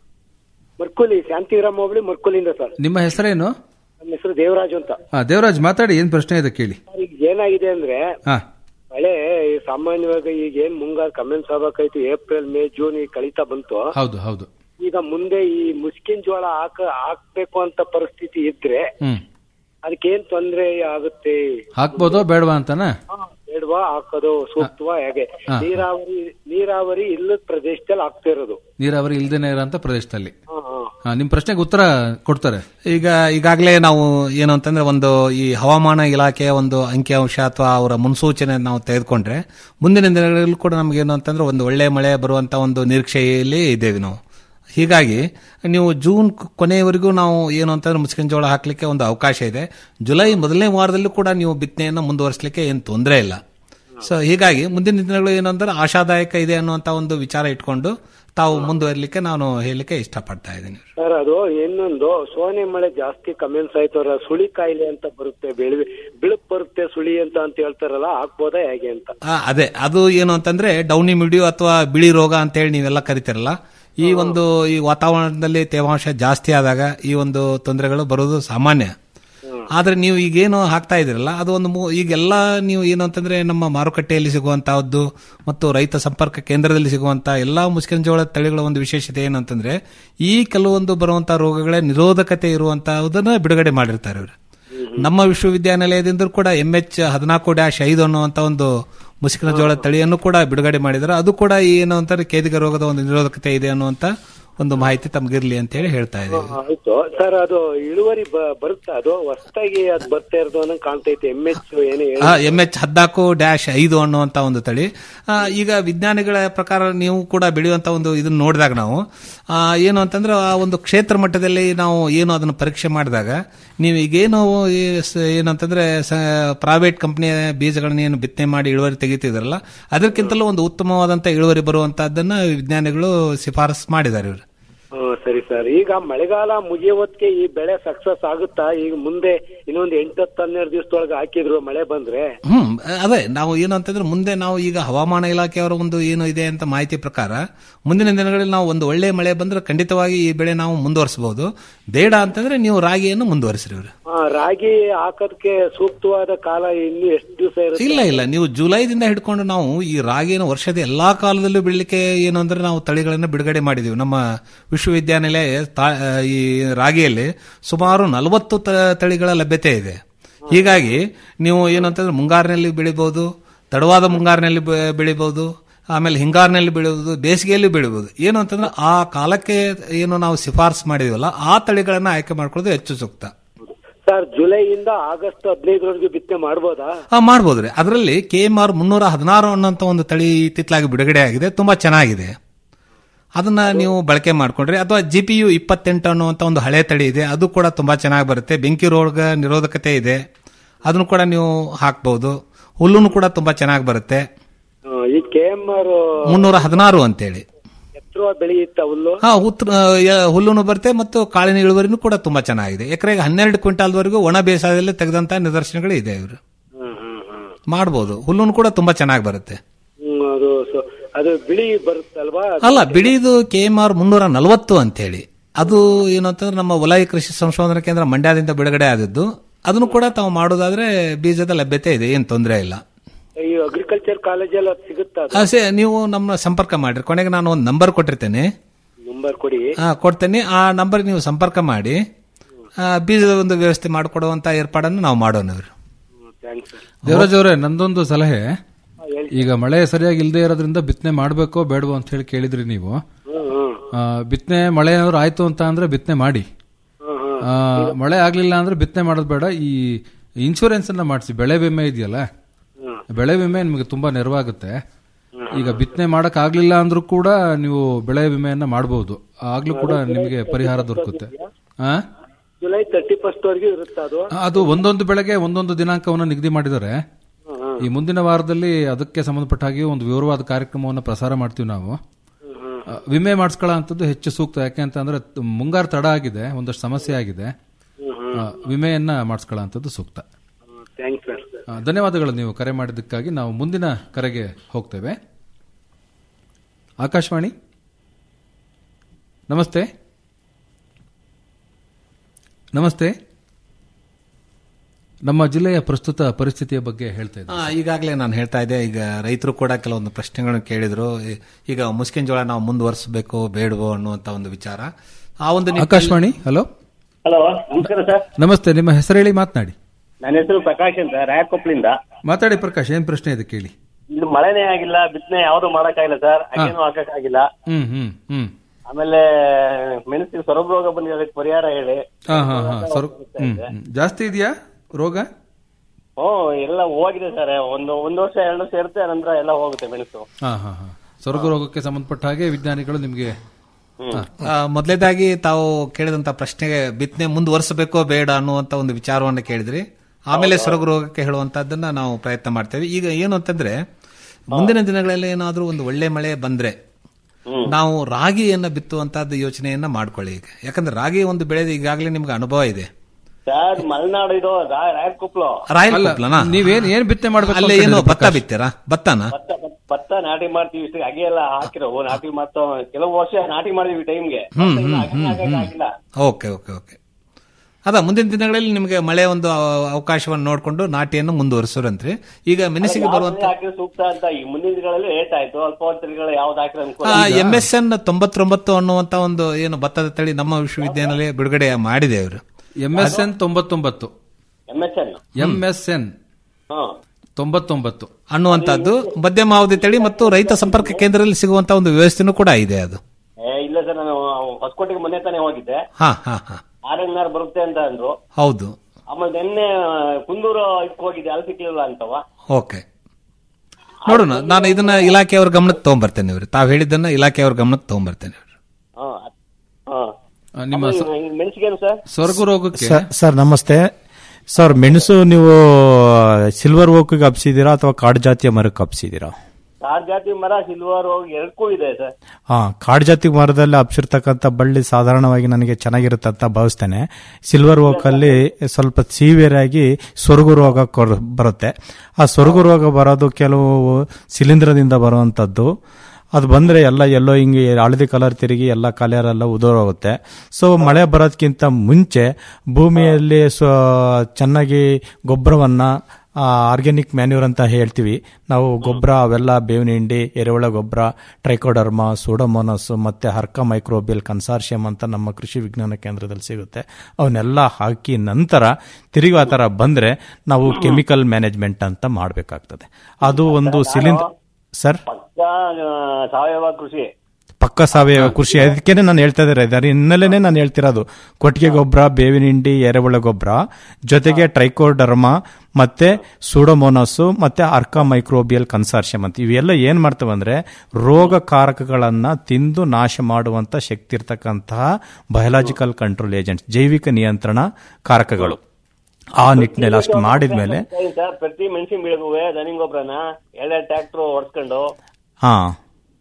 ಮರ್ಕುಲಿ ಶಾಂತಿಗ್ರಾಮ ಹೋಬಳಿ ಮರ್ಕುಲಿಂದ ಸರ್ ನಿಮ್ಮ ಹೆಸರೇನು ನಮ್ಮ ಹೆಸರು ದೇವರಾಜು ಅಂತ ಆ, ದೇವರಾಜ್ ಮಾತಾಡಿ ಏನ್ ಪ್ರಶ್ನೆ ಇದೆ ಕೇಳಿ ಸರ್, ಈಗ ಏನಾಗಿದೆ ಅಂದ್ರೆ ಹಾ ಮಳೆ ಈ ಸಾಮಾನ್ಯವಾಗಿ ಈಗ ಏನ್ ಮುಂಗಾರು ಕಮೆನ್ಸ್ ಆಗ್ಬೇಕಾಯ್ತು ಏಪ್ರಿಲ್ ಮೇ ಜೂನ್ ಈಗ ಕಳೀತಾ ಬಂತು ಹೌದು ಹೌದು ಈಗ ಮುಂದೆ ಈ ಮುಸ್ಕಿನ್ ಜೋಳ ಹಾಕ ಹಾಕ್ಬೇಕು ಅಂತ ಪರಿಸ್ಥಿತಿ ಇದ್ರೆ ಹ್ಮ್ ಅದಕ್ಕೇನ್ ತೊಂದ್ರೆ ಆಗುತ್ತೆ ಹಾಕ್ಬೋದೋ ಬೇಡವಾ ಅಂತಾನ ಬೇಡವಾ ಹಾಕೋದು ಸೂಕ್ತವಾ ಹೇಗೆ ಹಾ. ನೀರಾವರಿ ನೀರಾವರಿ ಇಲ್ಲದ ಪ್ರದೇಶದಲ್ಲಿ ಆಗ್ತಾ ಇರೋದು ನೀರಾವರಿ ಇಲ್ದೇನೆ ಇರೋಂಥ ಪ್ರದೇಶದಲ್ಲಿ ಹಾ, ಹಾ. ಹಾ, ನಿಮ್ ಪ್ರಶ್ನೆಗೆ ಉತ್ತರ ಕೊಡ್ತಾರೆ ಈಗ ಈಗಾಗಲೇ ನಾವು ಏನು ಅಂತಂದ್ರೆ ಒಂದು ಈ ಹವಾಮಾನ ಇಲಾಖೆಯ ಒಂದು ಅಂಕಿಅಂಶ ಅಥವಾ ಅವರ ಮುನ್ಸೂಚನೆ ನಾವು ತೆಗೆದುಕೊಂಡ್ರೆ ಮುಂದಿನ ದಿನಗಳಲ್ಲೂ ಕೂಡ ನಮಗೇನು ಅಂತಂದ್ರೆ ಒಂದು ಒಳ್ಳೆ ಮಳೆ ಬರುವಂತ ಒಂದು ನಿರೀಕ್ಷೆಯಲ್ಲಿ ಇದ್ದೇವೆ ನಾವು ಹೀಗಾಗಿ ನೀವು ಜೂನ್ ಕ- ಕೊನೆಯವರೆಗೂ ನಾವು ಏನು ಅಂತಂದ್ರೆ ಮುಸ್ಕಿನ ಜೋಳ ಹಾಕ್ಲಿಕ್ಕೆ ಒಂದು ಅವಕಾಶ ಇದೆ ಜುಲೈ ಮೊದಲನೇ ವಾರದಲ್ಲೂ ಕೂಡ ನೀವು ಬಿತ್ತನೆಯನ್ನು ಮುಂದುವರಿಸಲಿಕ್ಕೆ ಏನು ತೊಂದರೆ ಇಲ್ಲ ಸೊ ಹೀಗಾಗಿ ಮುಂದಿನ ದಿನಗಳು ಏನಂದ್ರೆ ಆಶಾದಾಯಕ ಇದೆ ಅನ್ನುವಂತ ಒಂದು ವಿಚಾರ ಇಟ್ಕೊಂಡು ತಾವು ಮುಂದುವರಿಲಿಕ್ಕೆ ನಾನು ಹೇಳಲಿಕ್ಕೆ ಇಷ್ಟಪಡ್ತಾ ಇದ್ದೀನಿ ಸರ್ ಅದು ಇನ್ನೊಂದು ಸೋನೆ ಮಳೆ ಜಾಸ್ತಿ ಕಮೆನ್ಸ್ ಆಯ್ತವ್ರ ಸುಳಿ ಕಾಯಿಲೆ ಅಂತ ಬರುತ್ತೆ ಬೆಳಿ ಬಿಳುಪ್ ಬರುತ್ತೆ ಸುಳಿ ಅಂತ ಅಂತ ಹೇಳ್ತಾರಲ್ಲ ಹಾಕ್ಬೋದಾ ಹೇಗೆ ಅಂತ ಆ, ಅದೇ ಅದು ಏನು ಅಂತಂದ್ರೆ ಡೌನಿ ಮಿಡಿಯೋ ಅಥವಾ ಬಿಳಿ ರೋಗ ಅಂತ ಹೇಳಿ ನೀವೆಲ್ಲ ಕರಿತಿರಲ್ಲ ಈ ಒಂದು ಈ ವಾತಾವರಣದಲ್ಲಿ ತೇವಾಂಶ ಜಾಸ್ತಿ ಆದಾಗ ಈ ಒಂದು ತೊಂದರೆಗಳು ಬರೋದು ಸಾಮಾನ್ಯ ಆದ್ರೆ ನೀವು ಈಗೇನು ಹಾಕ್ತಾ ಇದ್ದೀರಲ್ಲ ಅದು ಒಂದು ಮೂ- ಈಗೆಲ್ಲ ನೀವು ಏನು ಅಂತಂದ್ರೆ ನಮ್ಮ ಮಾರುಕಟ್ಟೆಯಲ್ಲಿ ಸಿಗುವಂತಹದ್ದು ಮತ್ತು ರೈತ ಸಂಪರ್ಕ ಕೇಂದ್ರದಲ್ಲಿ ಸಿಗುವಂತ ಎಲ್ಲಾ ಮುಸ್ಕಿನ ಜೋಳ ತಳಿಗಳ ಒಂದು ವಿಶೇಷತೆ ಏನು ಅಂತಂದ್ರೆ ಈ ಕೆಲವೊಂದು ಬರುವಂತಹ ರೋಗಗಳ ನಿರೋಧಕತೆ ಇರುವಂತಹದನ್ನ ಬಿಡುಗಡೆ ಮಾಡಿರ್ತಾರೆ ಇವರು ನಮ್ಮ ವಿಶ್ವವಿದ್ಯಾನಿಲಯದಿಂದ ಕೂಡ ಎಂ ಎಚ್ ಹದಿನಾಲ್ಕು ಡ್ಯಾಶ್ ಐದು ಅನ್ನುವಂತ ಒಂದು ಮುಸುಕಿನ ಜೋಳ ತಳಿಯನ್ನು ಕೂಡ ಬಿಡುಗಡೆ ಮಾಡಿದ್ದಾರೆ ಅದು ಕೂಡ ಏನು ಅಂತಾರೆ ಕೇದಿಗ ರೋಗದ ಒಂದು ನಿರೋಧಕತೆ ಇದೆ ಅನ್ನುವಂತ ಒಂದು ಮಾಹಿತಿ ತಮಗಿರ್ಲಿ ಅಂತ ಹೇಳಿ ಹೇಳ್ತಾ ಇದ್ದೀವಿ ಆಯ್ತು ಸರ್ ಅದು ಇಳುವರಿ ಬ- ಬರುತ್ತಾ ಅದು ಹೊಸದಾಗಿ ಅದು ಬರ್ತಾ ಇರೋದು ಅನ್ನಂಗ್ ಕಾಣ್ತೈತೆ ಎಂ ಎಚ್ ಏನೇ ಹೇಳಿ ಎಂ ಎಚ್ ಹದ್ನಾಲ್ಕು ಡ್ಯಾಶ್ ಐದು ಅನ್ನುವಂತ ಒಂದು ತಳಿ ಆ, ಈಗ ವಿಜ್ಞಾನಿಗಳ ಪ್ರಕಾರ ನೀವು ಕೂಡ ಬೆಳೆಯುವಂತ ಒಂದು ಇದನ್ನ ನೋಡಿದಾಗ ನಾವು ಆ, ಏನು ಅಂತಂದ್ರೆ ಆ ಒಂದು ಕ್ಷೇತ್ರ ಮಟ್ಟದಲ್ಲಿ ನಾವು ಏನು ಅದನ್ನು ಪರೀಕ್ಷೆ ಮಾಡಿದಾಗ ನೀವು ಈಗೇನು ಈ ಸ- ಏನಂತಂದ್ರೆ ಪ್ರೈವೇಟ್ ಕಂಪನಿಯ ಬೀಜಗಳನ್ನ ಏನು ಬಿತ್ತನೆ ಮಾಡಿ ಇಳುವರಿ ತೆಗಿತಿದ್ರಲ್ಲ ಅದಕ್ಕಿಂತಲೂ ಒಂದು ಉತ್ತಮವಾದಂತ ಇಳುವರಿ ಬರುವಂತಹದ್ದನ್ನ ವಿಜ್ಞಾನಿಗಳು ಶಿಫಾರಸ್ ಮಾಡಿದ್ದಾರೆ ಇವರು ಹ್ಮ್, ಸರಿ ಸರ್ ಈಗ ಮಳೆಗಾಲ ಮುಗಿಯೋ ಹೊತ್ತಿಗೆ ಈ ಬೆಳೆ ಸಕ್ಸಸ್ ಆಗುತ್ತಾ ಈಗ ಮುಂದೆ ಇನ್ನೊಂದು ಎಂಟತ್ತು ಹನ್ನೆರಡು ದಿವಸದೊಳಗೆ ಹಾಕಿದ್ರು ಮಳೆ ಬಂದ್ರೆ ಹ್ಮ್ ಅದೇ ನಾವು ಏನು ಅಂತಂದ್ರೆ ಮುಂದೆ ನಾವು ಈಗ ಹವಾಮಾನ ಇಲಾಖೆಯವರ ಒಂದು ಏನು ಇದೆ ಅಂತ ಮಾಹಿತಿ ಪ್ರಕಾರ ಮುಂದಿನ ದಿನಗಳಲ್ಲಿ ನಾವು ಒಂದು ಒಳ್ಳೆ ಮಳೆ ಬಂದ್ರೆ ಖಂಡಿತವಾಗಿ ಈ ಬೆಳೆ ನಾವು ಮುಂದುವರಿಸಬಹುದು ಬೇಡ ಅಂತಂದ್ರೆ ನೀವು ರಾಗಿಯನ್ನು ಮುಂದುವರಿಸ್ರಿ ಇವ್ರು ಆ, ರಾಗಿ ಹಾಕೋದಕ್ಕೆ ಸೂಕ್ತವಾದ ಕಾಲ ಇನ್ನು ಎಷ್ಟು ದಿವಸ ಇರುತ್ತೆ ಇಲ್ಲ ಇಲ್ಲ ನೀವು ಜುಲೈದಿಂದ ಹಿಡ್ಕೊಂಡು ನಾವು ಈ ರಾಗಿಯನ್ನು ವರ್ಷದ ಎಲ್ಲಾ ಕಾಲದಲ್ಲೂ ಬೆಳಿಲಿಕ್ಕೆ ಏನು ಅಂದ್ರೆ ನಾವು ತಳಿಗಳನ್ನು ಬಿಡುಗಡೆ ಮಾಡಿದೀವಿ ನಮ್ಮ ವಿಶ್ವವಿದ್ಯಾನಿಲಯ ತಾ- ಈ ರಾಗಿಯಲ್ಲಿ ಸುಮಾರು ನಲವತ್ತು ತ- ತಳಿಗಳ ಲಭ್ಯತೆ ಇದೆ ಹೀಗಾಗಿ ನೀವು ಏನು ಅಂತಂದ್ರೆ ಮುಂಗಾರಿನಲ್ಲಿ ಬೆಳಿಬಹುದು ತಡವಾದ ಮುಂಗಾರಿನಲ್ಲಿ ಬೆ- ಬೆಳಿಬಹುದು ಆಮೇಲೆ ಹಿಂಗಾರಿನಲ್ಲಿ ಬೆಳೆಯುವುದು ಬೇಸಿಗೆಯಲ್ಲಿ ಬೆಳೆಯುವುದು ಏನು ಅಂತಂದ್ರೆ ಆ ಕಾಲಕ್ಕೆ ಏನು ನಾವು ಶಿಫಾರಸು ಮಾಡಿದೀವಲ್ಲ ಆ ತಳಿಗಳನ್ನ ಆಯ್ಕೆ ಮಾಡ್ಕೊಳ್ಳೋದು ಹೆಚ್ಚು ಸೂಕ್ತ ಸರ್ ಜುಲೈಯಿಂದ ಆಗಸ್ಟ್ ಹದಿನೈದರವರೆಗೆ ಬಿತ್ತನೆ ಮಾಡ್ಬೋದಾ ಆ, ಮಾಡ್ಬೋದ್ರಿ ಅದರಲ್ಲಿ ಕೆ ಎಂ ಆರ್ ಮುನ್ನೂರ ಹದಿನಾರು ಅನ್ನೋಂಥ ಒಂದು ತಳಿ ಇತ್ತಿತ್ತಲಾಗಿ ಬಿಡುಗಡೆ ಆಗಿದೆ ತುಂಬಾ ಚೆನ್ನಾಗಿದೆ ಅದನ್ನ ನೀವು ಬಳಕೆ ಮಾಡ್ಕೊಂಡ್ರಿ ಅಥವಾ ಜಿ ಪಿ ಯು ಇಪ್ಪತ್ತೆಂಟು ಅನ್ನುವಂಥ ಒಂದು ಹಳೆ ತಳಿ ಇದೆ ಅದು ಕೂಡ ತುಂಬಾ ಚೆನ್ನಾಗಿ ಬರುತ್ತೆ ಬೆಂಕಿ ರೋಗ ನಿರೋಧಕತೆ ಇದೆ ಅದನ್ನು ಕೂಡ ನೀವು ಹಾಕ್ಬಹುದು ಹುಲ್ಲುನು ಕೂಡ ತುಂಬಾ ಚೆನ್ನಾಗಿ ಬರುತ್ತೆ ಆ, ಈ ಕೆ ಎಂ ಆರ್ ಮುನ್ನೂರ ಹದಿನಾರು ಅಂತೇಳಿ ಎತ್ತರ ಎತ್ತರವಾಗಿ ಬೆಳೆಯುತ್ತ ಹುಲ್ಲು ಹಾ ಉತ್ರ ಹುಲ್ಲುನು ಬರುತ್ತೆ ಮತ್ತು ಕಾಳಿನ ಇಳುವರಿನೂ ಕೂಡ ತುಂಬಾ ಚೆನ್ನಾಗಿದೆ ಎಕರೆಗೆ ಹನ್ನೆರಡು ಕ್ವಿಂಟಾಲ್ವರೆಗೂ ಒಣ ಬೇಸಾಯದಲ್ಲಿ ತೆಗೆದಂತ ನಿದರ್ಶನಗಳು ಇದೆ ಇವರು ಹ್ಮ್ ಹ್ಮ್ ಹ್ಮ್ ಮಾಡ್ಬೋದು ಹುಲ್ಲುನು ಕೂಡ ತುಂಬಾ ಚೆನ್ನಾಗಿ ಬರುತ್ತೆ ಹ್ಮ್ ಅದು ಸೊ- ಅದು ಬಿಳಿ ಬರುತ್ತಲ್ವಾ ಅದು- ಅಲ್ಲ ಬಿಳಿದು ಕೆ ಎಂ ಆರ್ ಮುನ್ನೂರ ನಲವತ್ತು ಅಂತೇಳಿ ಅದು ಏನು ಅಂತಂದ್ರೆ ನಮ್ಮ ವಲಯ ಕೃಷಿ ಸಂಶೋಧನಾ ಕೇಂದ್ರ ಮಂಡ್ಯದಿಂದ ಬಿಡುಗಡೆ ಆದದ್ದು ಅದನ್ನು ಕೂಡ ತಾವು ಮಾಡೋದಾದ್ರೆ ಬೀಜದ ಲಭ್ಯತೆ ಇದೆ ಏನು ತೊಂದರೆ ಇಲ್ಲ ಈ ಅಗ್ರಿಕಲ್ಚರ್ ಕಾಲೇಜಲ್ಲಿ ಅದು ಸಿಗುತ್ತಾ ಅದು? ಅಷ್ಟೇ ನೀವು ನಮ್ಮ ಸಂಪರ್ಕ ಮಾಡ್ರಿ ಕೊನೆಗೆ ನಾನು ಒಂದು ನಂಬರ್ ಕೊಟ್ಟಿರ್ತೇನೆ ನಂಬರ್ ಕೊಡಿ ಆ, ಕೊಡ್ತೇನೆ ಆ ನಂಬರ್ ನೀವು ಸಂಪರ್ಕ ಮಾಡಿ ಆ, ಬೀಜದ ಒಂದು ವ್ಯವಸ್ಥೆ ಮಾಡಿಕೊಡುವಂತ ಏರ್ಪಾಡನ್ನು ನಾವು ಮಾಡೋಣ ಇವರು ಥ್ಯಾಂಕ್ಸ್ ಸರ್ ದೇವರಾಜ್ ಅವರೇ ನಂದೊಂದು ಸಲಹೆ ಈಗ ಮಳೆ ಸರಿಯಾಗಿ ಇಲ್ಲದೆ ಇರೋದ್ರಿಂದ ಬಿತ್ತನೆ ಮಾಡಬೇಕೋ ಬೇಡವೋ ಅಂತ ಹೇಳಿ ಕೇಳಿದ್ರಿ ನೀವು ಆ, ಬಿತ್ತನೆ ಮಳೆ ಏನಾದ್ರು ಆಯ್ತು ಅಂತ ಅಂದ್ರೆ ಬಿತ್ತನೆ ಮಾಡಿ ಆ, ಮಳೆ ಆಗ್ಲಿಲ್ಲ ಅಂದ್ರೆ ಬಿತ್ತನೆ ಮಾಡೋದು ಬೇಡ ಈ ಇನ್ಶೂರೆನ್ಸ್ ಅನ್ನ ಮಾಡಿಸಿ ಬೆಳೆ ವಿಮೆ ಇದೆಯಲ್ಲ ಬೆಳೆ ವಿಮೆ ನಿಮಗೆ ತುಂಬಾ ನೆರವಾಗುತ್ತೆ ಈಗ ಬಿತ್ತನೆ ಮಾಡಕ್ ಆಗ್ಲಿಲ್ಲ ಅಂದ್ರೂ ಕೂಡ ನೀವು ಬೆಳೆ ವಿಮೆಯನ್ನ ಮಾಡಬಹುದು ಆಗ್ಲೂ ಕೂಡ ನಿಮಗೆ ಪರಿಹಾರ ದೊರಕುತ್ತೆ ಆ ಜುಲೈ ತರ್ಟಿ ಫಸ್ಟ್ ವರೆಗೂ ಇರುತ್ತಾ ಅದು ಅದು ಒಂದೊಂದು ಬೆಳೆಗೆ ಒಂದೊಂದು ದಿನಾಂಕವನ್ನು ನಿಗದಿ ಮಾಡಿದ್ದಾರೆ ಈ ಮುಂದಿನ ವಾರದಲ್ಲಿ ಅದಕ್ಕೆ ಸಂಬಂಧಪಟ್ಟ ಹಾಗೆ ಒಂದು ವಿವರವಾದ ಕಾರ್ಯಕ್ರಮವನ್ನು ಪ್ರಸಾರ ಮಾಡ್ತೀವಿ ನಾವು ಆ, ವಿಮೆ ಮಾಡಿಸ್ಕೊಳ್ಳೋ ಅಂತದ್ದು ಹೆಚ್ಚು ಸೂಕ್ತ ಯಾಕೆ ಅಂತ ಅಂದ್ರೆ ತ- ಮುಂಗಾರು ತಡ ಆಗಿದೆ ಒಂದಷ್ಟು ಸಮಸ್ಯೆ ಆಗಿದೆ ಆ, ವಿಮೆಯನ್ನ ಮಾಡಿಸ್ಕೊಳ್ಳೋ ಅಂತದ್ದು ಸೂಕ್ತ ಥ್ಯಾಂಕ್ಸ್ ಸರ್ ಆ, ಧನ್ಯವಾದಗಳು ನೀವು ಕರೆ ಮಾಡಿದ್ದಕ್ಕಾಗಿ ನಾವು ಮುಂದಿನ ಕರೆಗೆ ಹೋಗ್ತೇವೆ ಆಕಾಶವಾಣಿ ನಮಸ್ತೆ ನಮಸ್ತೆ ನಮ್ಮ ಜಿಲ್ಲೆಯ ಪ್ರಸ್ತುತ ಪರಿಸ್ಥಿತಿಯ ಬಗ್ಗೆ ಹೇಳ್ತಾ ಇದ್ದೆ ಆ, ಈಗಾಗಲೇ ನಾನು ಹೇಳ್ತಾ ಇದ್ದೆ ಈಗ ರೈತರು ಕೂಡ ಕೆಲವೊಂದು ಪ್ರಶ್ನೆಗಳನ್ನು ಕೇಳಿದ್ರು ಈ- ಈಗ ಮುಸ್ಕಿನ ಜೋಳ ನಾವು ಮುಂದುವರಿಸಬೇಕು ಬೇಡವೋ ಅನ್ನುವಂತ ಒಂದು ವಿಚಾರ ಆ ಒಂದು ನಿಟ್ಟಿನಲ್ಲಿ- ಆಕಾಶವಾಣಿ ಹಲೋ ಹಲೋ ನಮಸ್ಕಾರ ಸರ್ ನಮಸ್ತೆ ನಿಮ್ಮ ಹೆಸರು ಹೇಳಿ ಮಾತನಾಡಿ ನನ್ನ ಹೆಸರು ಪ್ರಕಾಶ್ ಅಂತ ರಾಯಕೊಪ್ಪಲಿಂದ ಮಾತಾಡಿ ಪ್ರಕಾಶ್ ಏನ್ ಪ್ರಶ್ನೆ ಇದೆ ಕೇಳಿ ಇಲ್ಲಿ ಮಳೆನೇ ಆಗಿಲ್ಲ ಬಿತ್ತನೆ ಯಾವ್ದು ಮಾಡಕ್ಕಾಗಿಲ್ಲ ಸರ್ ಅಕ್ಕೇನು ಹಾಕಕ್ಕಾಗಿಲ್ಲ ಹ್ಮ್ ಹ್ಮ್ ಹ್ಮ್ ಆಮೇಲೆ ಮೆಣಸಿಗೆ ಸೊರಬ ರೋಗ ಬಂದಿದೆ ಅದಕ್ಕೆ ಪರಿಹಾರ ಹೇಳಿ ಹಾ ಹಾ ಹಾ ಸರ್ ಹ್ಮ್ ಹ್ಮ್. ಜಾಸ್ತಿ ಇದೆಯಾ ರೋಗ ಹ್ಮ್ ಎಲ್ಲ ಹೋಗಿದೆ ಸರ್ ಒಂದು ಒಂದು ವರ್ಷ ಎರಡು ವರ್ಷ ಇರುತ್ತೆ ನಂತರ ಎಲ್ಲ ಹೋಗುತ್ತೆ ಮೆಣಸು ಹಾ ಹಾ ಹಾ ಸ್ವರ್ಗ ರೋಗಕ್ಕೆ ಸಂಬಂಧಪಟ್ಟ ಹಾಗೆ ವಿಜ್ಞಾನಿಗಳು ನಿಮಗೆ ಆ, ಮೊದಲೇದಾಗಿ ತಾವು ಕೇಳಿದಂತ ಪ್ರಶ್ನೆಗೆ ಬಿತ್ತನೆ ಮುಂದುವರಿಸಬೇಕೋ ಬೇಡ ಅನ್ನುವಂತ ಒಂದು ವಿಚಾರವನ್ನು ಕೇಳಿದ್ರಿ ಆಮೇಲೆ ಸೊರಗು ರೋಗಕ್ಕೆ ಹೇಳುವಂತದ್ದನ್ನ ನಾವು ಪ್ರಯತ್ನ ಮಾಡ್ತೇವೆ ಈಗ ಏನು ಅಂತಂದ್ರೆ ಮುಂದಿನ ದಿನಗಳಲ್ಲಿ ಏನಾದ್ರೂ ಒಂದು ಒಳ್ಳೆ ಮಳೆ ಬಂದ್ರೆ ನಾವು ರಾಗಿಯನ್ನ ಬಿತ್ತುವಂತದ್ದು ಯೋಚನೆಯನ್ನ ಮಾಡ್ಕೊಳ್ಳಿ ಈಗ ಯಾಕಂದ್ರೆ ರಾಗಿ ಒಂದು ಬೆಳೆ ಈಗಾಗಲೇ ನಿಮ್ಗೆ ಅನುಭವ ಇದೆ ಸರ್ ಮಲೆನಾಡು ಇದು ರಾ- ರಾಯಕೊಪ್ಪಲು ರಾಯಲ್ ಅಲ್ಲ, ಕುಪ್ಲನಾ? ನೀವೇನ್ ಏನ್ ಬಿತ್ತನೆ ಮಾಡ್ಬೇಕು ಅಲ್ಲೇ ಅಂತ ಏನು ಹೇಳಿದ್ರು ಭತ್ತ ಪ್ರಕಾಶ್? ಬಿತ್ತೀರಾ ಭತ್ತನ ಭತ್ತ ಭತ್ತ- ಭತ್ತ ನಾಟಿ ಮಾಡ್ತೀವಿ ಇಷ್ಟು ಅಗೆ ಎಲ್ಲ ಹಾಕಿರೋ ನಾಟಿ ಮಾಡ್ತಾ ಕೆಲವು ವರ್ಷ ನಾಟಿ ಮಾಡಿದ್ವಿ ಟೈಮ್ಗೆ ಹ್ಮ್ ಹ್ಮ್ ಹ್ಮ್ ಹ್ಮ್ ಆಗಿಲ್ಲ ಓಕೆ ಓಕೆ ಓಕೆ ಅದ ಮುಂದಿನ ದಿನಗಳಲ್ಲಿ ನಿಮಗೆ ಮಳೆ ಒಂದು ಅವ- ಅವಕಾಶವನ್ನು ನೋಡಿಕೊಂಡು ನಾಟಿಯನ್ನು ಮುಂದುವರಿಸೋರಂತ್ರಿ ಈಗ ಮೆಣಸಿಗೆ ಬರುವಂತ ಹಾಕಿದ್ರೆ ಸೂಕ್ತ ಅಂತ ಈ ಮುಂದಿನ ದಿನಗಳಲ್ಲಿ ಲೇಟ್ ಆಯ್ತು ಅಲ್ಪಾವಧಿಗಳು ಯಾವ್ದು ಹಾಕಿದ್ರೆ ಅನುಕೂಲ ಎಂ ಎಸ್ ಎನ್ ತೊಂಬತ್ತೊಂಬತ್ತು ಅನ್ನುವಂತ ಒಂದು ಏನು ಭತ್ತದ ತಳಿ ನಮ್ಮ ವಿಶ್ವವಿದ್ಯಾನಿಲಯ ಬಿಡುಗಡೆ ಮಾಡಿದೆ ಅವರು ಎಂ ಎಸ್ ಎನ್ ತೊಂಬತ್ತೊಂಬತ್ತು M S N M S N ಹ್ಮ್ ತೊಂಬತ್ತೊಂಬತ್ತು ಅನ್ನುವಂತದ್ದು ಮಧ್ಯಮ ಅವಧಿ ತಳಿ ಮತ್ತು ರೈತ ಸಂಪರ್ಕ ಕೇಂದ್ರದಲ್ಲಿ ಸಿಗುವಂತ ಒಂದು ವ್ಯವಸ್ಥೆನೂ ಕೂಡ ಇದೆ ಅದು ಏ ಇಲ್ಲ ಸರ್ ನಾನು ಹೊಸಕೋಟೆಗೆ ಮೊನ್ನೆ ತಾನೇ ಹೋಗಿದ್ದೆ ಹಾ ಹಾ ಹಾ ಆರ್ ಎನ್ ಆರ್ ಬರುತ್ತೆ ಅಂತ ಅಂದ್ರು ಹೌದು ಆಮೇಲೆ ನಿನ್ನೆ ಕುಂದೂರು ಇದಕ್ಕೆ ಹೋಗಿದ್ದೆ ಅಲ್ಲಿ ಸಿಕ್ಲಿಲ್ಲ ಅಂತವ ಓಕೆ ನೋಡೋಣ ನಾನು ಇದನ್ನ ಇಲಾಖೆಯವ್ರ ಗಮನಕ್ಕೆ ತಗೊಂಡ್ಬರ್ತೇನೆ ಇವ್ರು ತಾವು ಹೇಳಿದ್ದನ್ನ ಇಲಾಖೆಯವ್ರ ಗಮನಕ್ಕೆ ತಗೊಂಡ್ಬರ್ತೇನೆ ಹಾ ಹಾ ನಿಮ್ಮ ಆಮೇಲೆ ಮೆಣಸಿಗೇನು ಸರ್ ಸ್ವರ್ಗ ರೋಗಕ್ಕೆ ಸ- ಸರ್ ನಮಸ್ತೆ ಸರ್ ಮೆಣಸು ನೀವು ಸಿಲ್ವರ್ ಓಕಿಗೆ ಹಬ್ಸಿದ್ದೀರಾ ಅಥವಾ ಕಾಡು ಜಾತಿಯ ಮರಕ್ಕೆ ಹಬ್ಸಿದ್ದೀರಾ ಕಾಡ್ ಜಾತಿ ಮರ ಸಿಲ್ವರ್ ಎರಡಕ್ಕೂ ಇದೆ ಸರ್ ಹಾ ಕಾಡು ಜಾತಿ ಮರದಲ್ಲಿ ಹಬ್ಸಿರ್ತಕ್ಕಂಥ ಬಳ್ಳಿ ಸಾಧಾರಣವಾಗಿ ನನಗೆ ಚೆನ್ನಾಗಿರುತ್ತೆ ಅಂತ ಭಾವಿಸ್ತೇನೆ ಸಿಲ್ವರ್ ಓಕಲ್ಲಿ ಸ್ವಲ್ಪ ಸೀವಿಯರ್ ಆಗಿ ಸೊರಗು ರೋಗ ಕೊರ್- ಬರುತ್ತೆ ಆ ಸೊರಗು ರೋಗ ಬರೋದು ಕೆಲವು ಶಿಲೀಂಧ್ರದಿಂದ ಬರುವಂಥದ್ದು ಅದು ಬಂದರೆ ಎಲ್ಲ ಎಲ್ಲೋ ಹಿಂಗೆ ಹಳದಿ ಕಲರ್ ತಿರುಗಿ ಎಲ್ಲ ಕಲರ್ ಎಲ್ಲ ಉದುರೋಗುತ್ತೆ ಸೊ ಮಳೆ ಬರೋದಕ್ಕಿಂತ ಮುಂಚೆ ಭೂಮಿಯಲ್ಲಿ ಸ್ವ ಚೆನ್ನಾಗಿ ಗೊಬ್ಬರವನ್ನು ಆರ್ಗ್ಯಾನಿಕ್ ಮ್ಯಾನ್ಯೂರ್ ಅಂತ ಹೇಳ್ತೀವಿ ನಾವು ಗೊಬ್ಬರ ಅವೆಲ್ಲ ಬೇವಿನ ಹಿಂಡಿ ಎರೆಹುಳ ಗೊಬ್ಬರ ಟ್ರೈಕೋಡರ್ಮಾ ಸೂಡೋಮೋನಸ್ ಮತ್ತು ಹರ್ಕ ಮೈಕ್ರೋಬಿಯಲ್ ಕನ್ಸಾರ್ಷಿಯಂ ಅಂತ ನಮ್ಮ ಕೃಷಿ ವಿಜ್ಞಾನ ಕೇಂದ್ರದಲ್ಲಿ ಸಿಗುತ್ತೆ ಅವನ್ನೆಲ್ಲ ಹಾಕಿ ನಂತರ ತಿರುಗಿ ಆ ಥರ ಬಂದರೆ ನಾವು ಕೆಮಿಕಲ್ ಮ್ಯಾನೇಜ್ಮೆಂಟ್ ಅಂತ ಮಾಡಬೇಕಾಗ್ತದೆ ಅದು ಒಂದು ಸಿಲಿಂಡ್ ಸರ್ ಪಕ್ಕ ಆ, ಸಾವಯವ ಕೃಷಿ ಪಕ್ಕ ಸಾವಯವ ಕೃಷಿ ಅದಕ್ಕೇನೆ ನಾನು ಹೇಳ್ತಾ ಇದ್ದಾರೆ ಇದರ ಹಿನ್ನೆಲೆನೇ ನಾನು ಹೇಳ್ತಿರೋದು ಕೊಟ್ಟಿಗೆ ಗೊಬ್ಬರ ಬೇವಿನ ಹಿಂಡಿ ಎರೆಹುಳ ಗೊಬ್ಬರ ಜೊತೆಗೆ ಟ್ರೈಕೋಡರ್ಮಾ ಮತ್ತೆ ಸೂಡೋಮೋನಸ್ ಮತ್ತೆ ಅರ್ಕಾ ಮೈಕ್ರೋಬಿಯಲ್ ಕನ್ಸಾರ್ಷಿಯಂ ಅಂತ ಇವೆಲ್ಲ ಏನ್ ಮಾಡ್ತವೆ ಅಂದ್ರೆ ರೋಗ ಕಾರಕಗಳನ್ನ ತಿಂದು ನಾಶ ಮಾಡುವಂತ ಶಕ್ತಿ ಇರ್ತಕ್ಕಂತಹ ಬಯೋಲಾಜಿಕಲ್ ಕಂಟ್ರೋಲ್ ಏಜೆಂಟ್ಸ್ ಜೈವಿಕ ನಿಯಂತ್ರಣ ಕಾರಕಗಳು ಆ ನಿಟ್ಟಿನಲ್ಲಿ ಅಷ್ಟು ಮಾಡಿದ್ಮೇಲೆ ಸರ್ ಪ್ರತಿ ಮೆಣಸಿನ ಬೀಳಗುವೆ ದನಿ ಗೊಬ್ಬರನ ಎರಡೆರಡು ಟ್ರ್ಯಾಕ್ಟರ್ ಹೊಡ್ಸ್ಕೊಂಡು ಹಾ ಆ,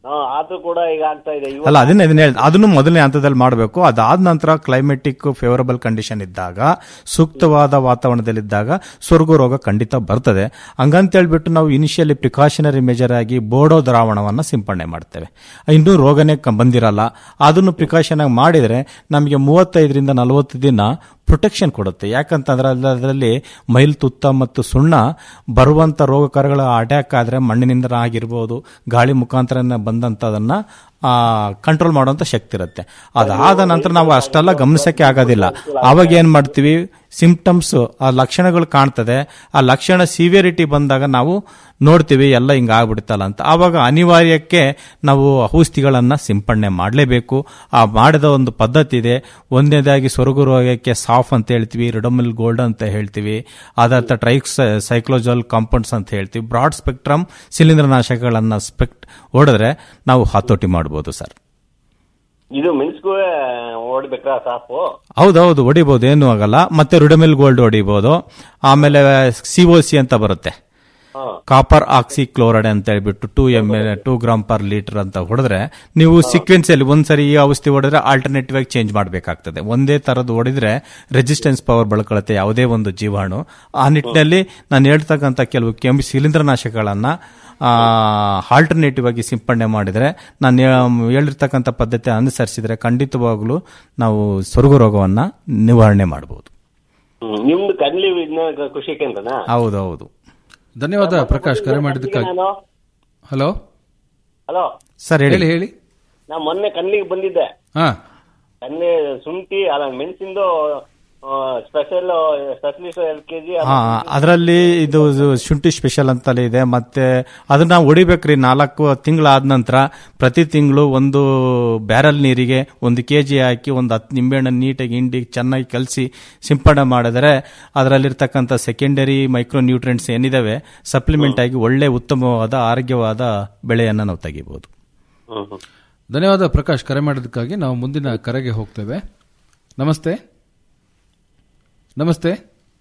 ಹಾ ಆದ್ರೂ ಕೂಡ ಈಗ ಆಗ್ತಾ ಇದೆ ಇವಾಗ ಅಲ್ಲ ಅದನ್ನ ಇದನ್ನ ಹೇಳ್- ಅದನ್ನು ಮೊದಲನೇ ಹಂತದಲ್ಲಿ ಮಾಡಬೇಕು ಅದಾದ ನಂತರ ಕ್ಲೈಮೆಟಿಕ್ ಫೇವರಬಲ್ ಕಂಡೀಷನ್ ಇದ್ದಾಗ ಸೂಕ್ತವಾದ ವಾತಾವರಣದಲ್ಲಿದ್ದಾಗ ಸ್ವರ್ಗ ರೋಗ ಖಂಡಿತ ಬರ್ತದೆ ಹಂಗಂತ ಹೇಳ್ಬಿಟ್ಟು ನಾವು ಇನಿಷಿಯಲಿ ಪ್ರಿಕಾಷನರಿ ಮೆಜರ್ ಆಗಿ ಬೋಡೋ ದ್ರಾವಣವನ್ನು ಸಿಂಪಡಣೆ ಮಾಡ್ತೇವೆ ಇನ್ನೂ ರೋಗನೇ ಕ- ಬಂದಿರಲ್ಲ ಅದನ್ನು ಪ್ರಿಕಾಷನ್ ಆಗಿ ಮಾಡಿದರೆ ನಮಗೆ ಮೂವತ್ತೈದರಿಂದ ನಲವತ್ತು ದಿನ ಪ್ರೊಟೆಕ್ಷನ್ ಕೊಡುತ್ತೆ ಯಾಕಂತಂದ್ರೆ ಅದ್ರಲ್ಲಿ- ಅದರಲ್ಲಿ ಮೈಲ್ ತುತ್ತ ಮತ್ತು ಸುಣ್ಣ ಬರುವಂತ ರೋಗಕರಗಳ ಅಟ್ಯಾಕ್ ಆದ್ರೆ ಮಣ್ಣಿನಿಂದ ಆಗಿರ್ಬೋದು ಗಾಳಿ ಮುಖಾಂತರ ಬಂದಂತದನ್ನ ಕಂಟ್ರೋಲ್ ಮಾಡುವಂತ ಶಕ್ತಿ ಇರುತ್ತೆ ಅದಾದ ನಂತರ ನಾವು ಅಷ್ಟೆಲ್ಲ ಗಮನಿಸಕ್ಕೆ ಆಗೋದಿಲ್ಲ ಅವಾಗ ಏನ್ ಮಾಡ್ತೀವಿ ಸಿಂಪ್ಟಮ್ಸ್ ಆ ಲಕ್ಷಣಗಳು ಕಾಣ್ತದೆ ಆ ಲಕ್ಷಣ ಸಿವಿಯರಿಟಿ ಬಂದಾಗ ನಾವು ನೋಡ್ತೀವಿ ಎಲ್ಲ ಹಿಂಗ ಆಗ್ಬಿಡ್ತಲ್ಲ ಅಂತ ಆವಾಗ ಅನಿವಾರ್ಯಕ್ಕೆ ನಾವು ಔಷಧಿಗಳನ್ನ ಸಿಂಪಡಣೆ ಮಾಡಲೇಬೇಕು ಆ ಮಾಡಿದ ಒಂದು ಪದ್ಧತಿ ಇದೆ ಒಂದನೇದಾಗಿ ಸೊರಗು ರೋಗಕ್ಕೆ ಸಾಫ್ ಅಂತ ಹೇಳ್ತೀವಿ ರಿಡೋಮಿಲ್ ಗೋಲ್ಡ್ ಅಂತ ಹೇಳ್ತೀವಿ ಅದಾದ ಟ್ರೈಕ್ಸ್ ಸೈಕ್ಲೋಜಲ್ ಕಾಂಪೌಂಡ್ಸ್ ಅಂತ ಹೇಳ್ತೀವಿ ಬ್ರಾಡ್ ಸ್ಪೆಕ್ಟ್ರಮ್ ಶಿಲೀಂಧ್ರನಾಶಕಗಳನ್ನ ಸ್ಪೆಕ್ಟ್ ಹೊಡೆದ್ರೆ ನಾವು ಹತೋಟಿ ಮಾಡ್ಬೋದು ಸರ್ ಇದು ಮೆಣಸ್ಗೂ ಓಡ್ಬೇಕಾ ಸಾಫು ಹೌದೌದು ಹೊಡಿಬೋದು ಏನೂ ಆಗಲ್ಲ ಮತ್ತೆ ರಿಡಮಿಲ್ ಗೋಲ್ಡ್ ಹೊಡಿಬೋದು ಆಮೇಲೆ ಸಿ ಒ ಸಿ ಅಂತ ಬರುತ್ತೆ ಕಾಪರ್ ಆಕ್ಸಿ ಕ್ಲೋರೈಡ್ ಅಂತ ಹೇಳ್ಬಿಟ್ಟು two M L two gram per litre ಅಂತ ಹೊಡೆದ್ರೆ ನೀವು ಸೀಕ್ವೆನ್ಸ್ ಅಲ್ಲಿ ಒಂದ್ಸರಿ ಈ ಔಷಧಿ ಹೊಡೆದ್ರೆ ಆಲ್ಟರ್ನೇಟಿವ್ ಆಗಿ ಚೇಂಜ್ ಮಾಡಬೇಕಾಗ್ತದೆ ಒಂದೇ ತರದ್ದು ಹೊಡೆದ್ರೆ ರೆಸಿಸ್ಟೆನ್ಸ್ ಪವರ್ ಬೆಳ್ಕೊಳ್ಳುತ್ತೆ ಯಾವುದೇ ಒಂದು ಜೀವಾಣು ಆ ನಿಟ್ಟಿನಲ್ಲಿ ನಾನು ಹೇಳ್ತಕ್ಕಂಥ ಕೆಲವು ಕೆಂಪು ಶಿಲೀಂಧ್ರನಾಶಕಗಳನ್ನ ಆಲ್ಟರ್ನೇಟಿವ್ ಆಗಿ ಸಿಂಪಡಣೆ ಮಾಡಿದರೆ ನಾನು ಹೇ- ಹೇಳಿರ್ತಕ್ಕಂಥ ಪದ್ಧತಿ ಅನುಸರಿಸಿದ್ರೆ ಖಂಡಿತವಾಗ್ಲೂ ನಾವು ಸ್ವರ್ಗ ರೋಗವನ್ನ ನಿವಾರಣೆ ಮಾಡಬಹುದು ಹ್ಮ್. ನಿಮ್ದು ಕಡ್ಲಿ ವಿಜ್ಞಾನ ಕೃಷಿ ಕೇಂದ್ರನಾ ಹೌದೌದು ಧನ್ಯವಾದ ಪ್ರಕಾಶ್ ಕರೆ ಮಾಡಿದ್ದಕ್ಕಾಗಿ ನಾನು ಹಲೋ ಹಲೋ ಸರ್ ಹೇಳಿ ಹೇಳಿ ಹೇಳಿ ನಾ ಮೊನ್ನೆ ಕಣ್ಣಿಗೆ ಬಂದಿದ್ದೆ ಹಾ ಕಣ್ಣೆ ಶುಂಠಿ ಅಲ್ಲ ಮೆಣಸಿಂದು ಸ್ಪೆಷಲ್ ಸ್ಪೆಷಲಿಸ್ಟ್ ಎರಡು ಕೆಜಿ ಹಾ ಅದರಲ್ಲಿ ಇದು ಇದು ಶುಂಠಿ ಸ್ಪೆಷಲ್ ಅಂತಲೇ ಇದೆ ಮತ್ತೆ ಅದನ್ನ ಹೊಡಿಬೇಕ್ರಿ ನಾಲ್ಕು ತಿಂಗಳಾದ ನಂತರ ಪ್ರತಿ ತಿಂಗಳು ಒಂದು ಬ್ಯಾರಲ್ ನೀರಿಗೆ ಒಂದು ಕೆ ಜಿ ಹಾಕಿ ಒಂದು ಹತ್ತು ನಿಂಬೆಹಣ್ಣು ನೀಟಾಗಿ ಹಿಂಡಿ ಚೆನ್ನಾಗಿ ಕಲಸಿ ಸಿಂಪಡಣೆ ಮಾಡಿದರೆ ಅದರಲ್ಲಿರ್ತಕ್ಕಂಥ ಸೆಕೆಂಡರಿ ಮೈಕ್ರೋ ನ್ಯೂಟ್ರಿಯೆಂಟ್ಸ್ ಏನಿದಾವೆ ಸಪ್ಲಿಮೆಂಟ್ ಆಗಿ ಒಳ್ಳೆ ಉತ್ತಮವಾದ ಆರೋಗ್ಯವಾದ ಬೆಳೆಯನ್ನು ನಾವು ತೆಗಿಬಹುದು ಧನ್ಯವಾದ ಪ್ರಕಾಶ್ ಕರೆ ಮಾಡಿದ್ದಕ್ಕಾಗಿ ನಾವು ಮುಂದಿನ ಕರೆಗೆ ಹೋಗ್ತೇವೆ ನಮಸ್ತೆ ನಮಸ್ತೆ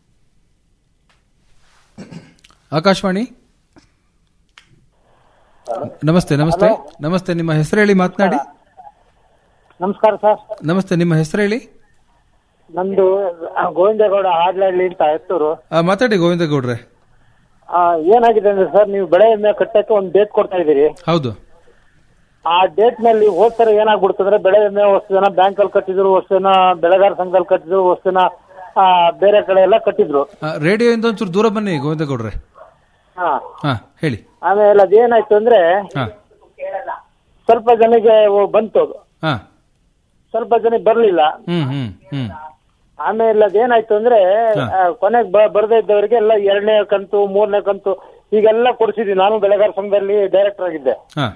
ಆಕಾಶವಾಣಿ ನಮಸ್ತೆ ನಮಸ್ತೆ ನಮಸ್ತೆ ನಿಮ್ಮ ಹೆಸರು ಹೇಳಿ ಮಾತನಾಡಿ ನಮಸ್ಕಾರ ಸರ್ ನಮಸ್ತೆ ನಿಮ್ಮ ಹೆಸರು ಹೇಳಿ ನಮ್ದು ಆ, ಗೋವಿಂದೇಗೌಡ ಹಾಡ್ಲಹಳ್ಳಿ ಅಂತ ಎತ್ತೂರು ಆ, ಮಾತಾಡಿ ಗೋವಿಂದ ಗೌಡ್ರೆ ಆ, ಏನಾಗಿದೆ ಅಂದ್ರೆ ಸರ್ ನೀವು ಬೆಳೆ ವಿಮೆ ಕಟ್ಟಕ್ಕೆ ಒಂದು ಡೇಟ್ ಕೊಡ್ತಾ ಇದೀರಿ ಹೌದು ಆ ಡೇಟ್ ನಲ್ಲಿ ಹೋದ್ ಸಲ ಏನಾಗ್ಬಿಡ್ತಂದ್ರೆ ಬೆಳೆ ವಿಮೆ ವಸ್ತು ಜನ ಬ್ಯಾಂಕ್ ಅಲ್ಲಿ ಕಟ್ಟಿದ್ರು ವಸ್ತು ಜನ ಬೆಳೆಗಾರ ಸಂಘದಲ್ಲಿ ಕಟ್ಟಿದ್ರು ವಸ್ತು ಜನ ಆ, ಬೇರೆ ಕಡೆ ಎಲ್ಲ ಕಟ್ಟಿದ್ರು ಆ, ರೇಡಿಯೋಯಿಂದ ಒಂಚೂರು ದೂರ ಬನ್ನಿ ಗೋವಿಂದ ಗೌಡ್ರೆ ಹಾ ಹಾ ಹೇಳಿ ಆಮೇಲೆ ಅದೇನಾಯ್ತು ಅಂದ್ರೆ ಹಾ ಸ್ವಲ್ಪ ಜನಕ್ಕೆ ಓ- ಬಂತು ಅದು. ಹಾ ಸ್ವಲ್ಪ ಜನಕ್ಕೆ ಬರ್ಲಿಲ್ಲ ಹ್ಮ್ ಹ್ಮ್ ಹ್ಮ್ ಆಮೇಲೆ ಅದೇನಾಯ್ತು ಅಂದ್ರೆ ಆ, ಕೊನೆಗ್ ಬ- ಬರ್ದೇ ಇದ್ದವರಿಗೆ ಎಲ್ಲ ಎರಡನೇ ಕಂತು ಮೂರನೇ ಕಂತು ಈಗೆಲ್ಲ ಕೊಡಿಸಿದ್ವಿ ನಾನು ಬೆಳೆಗಾರ ಸಂಘದಲ್ಲಿ ಡೈರೆಕ್ಟರ್ ಆಗಿದ್ದೆ ಹಾ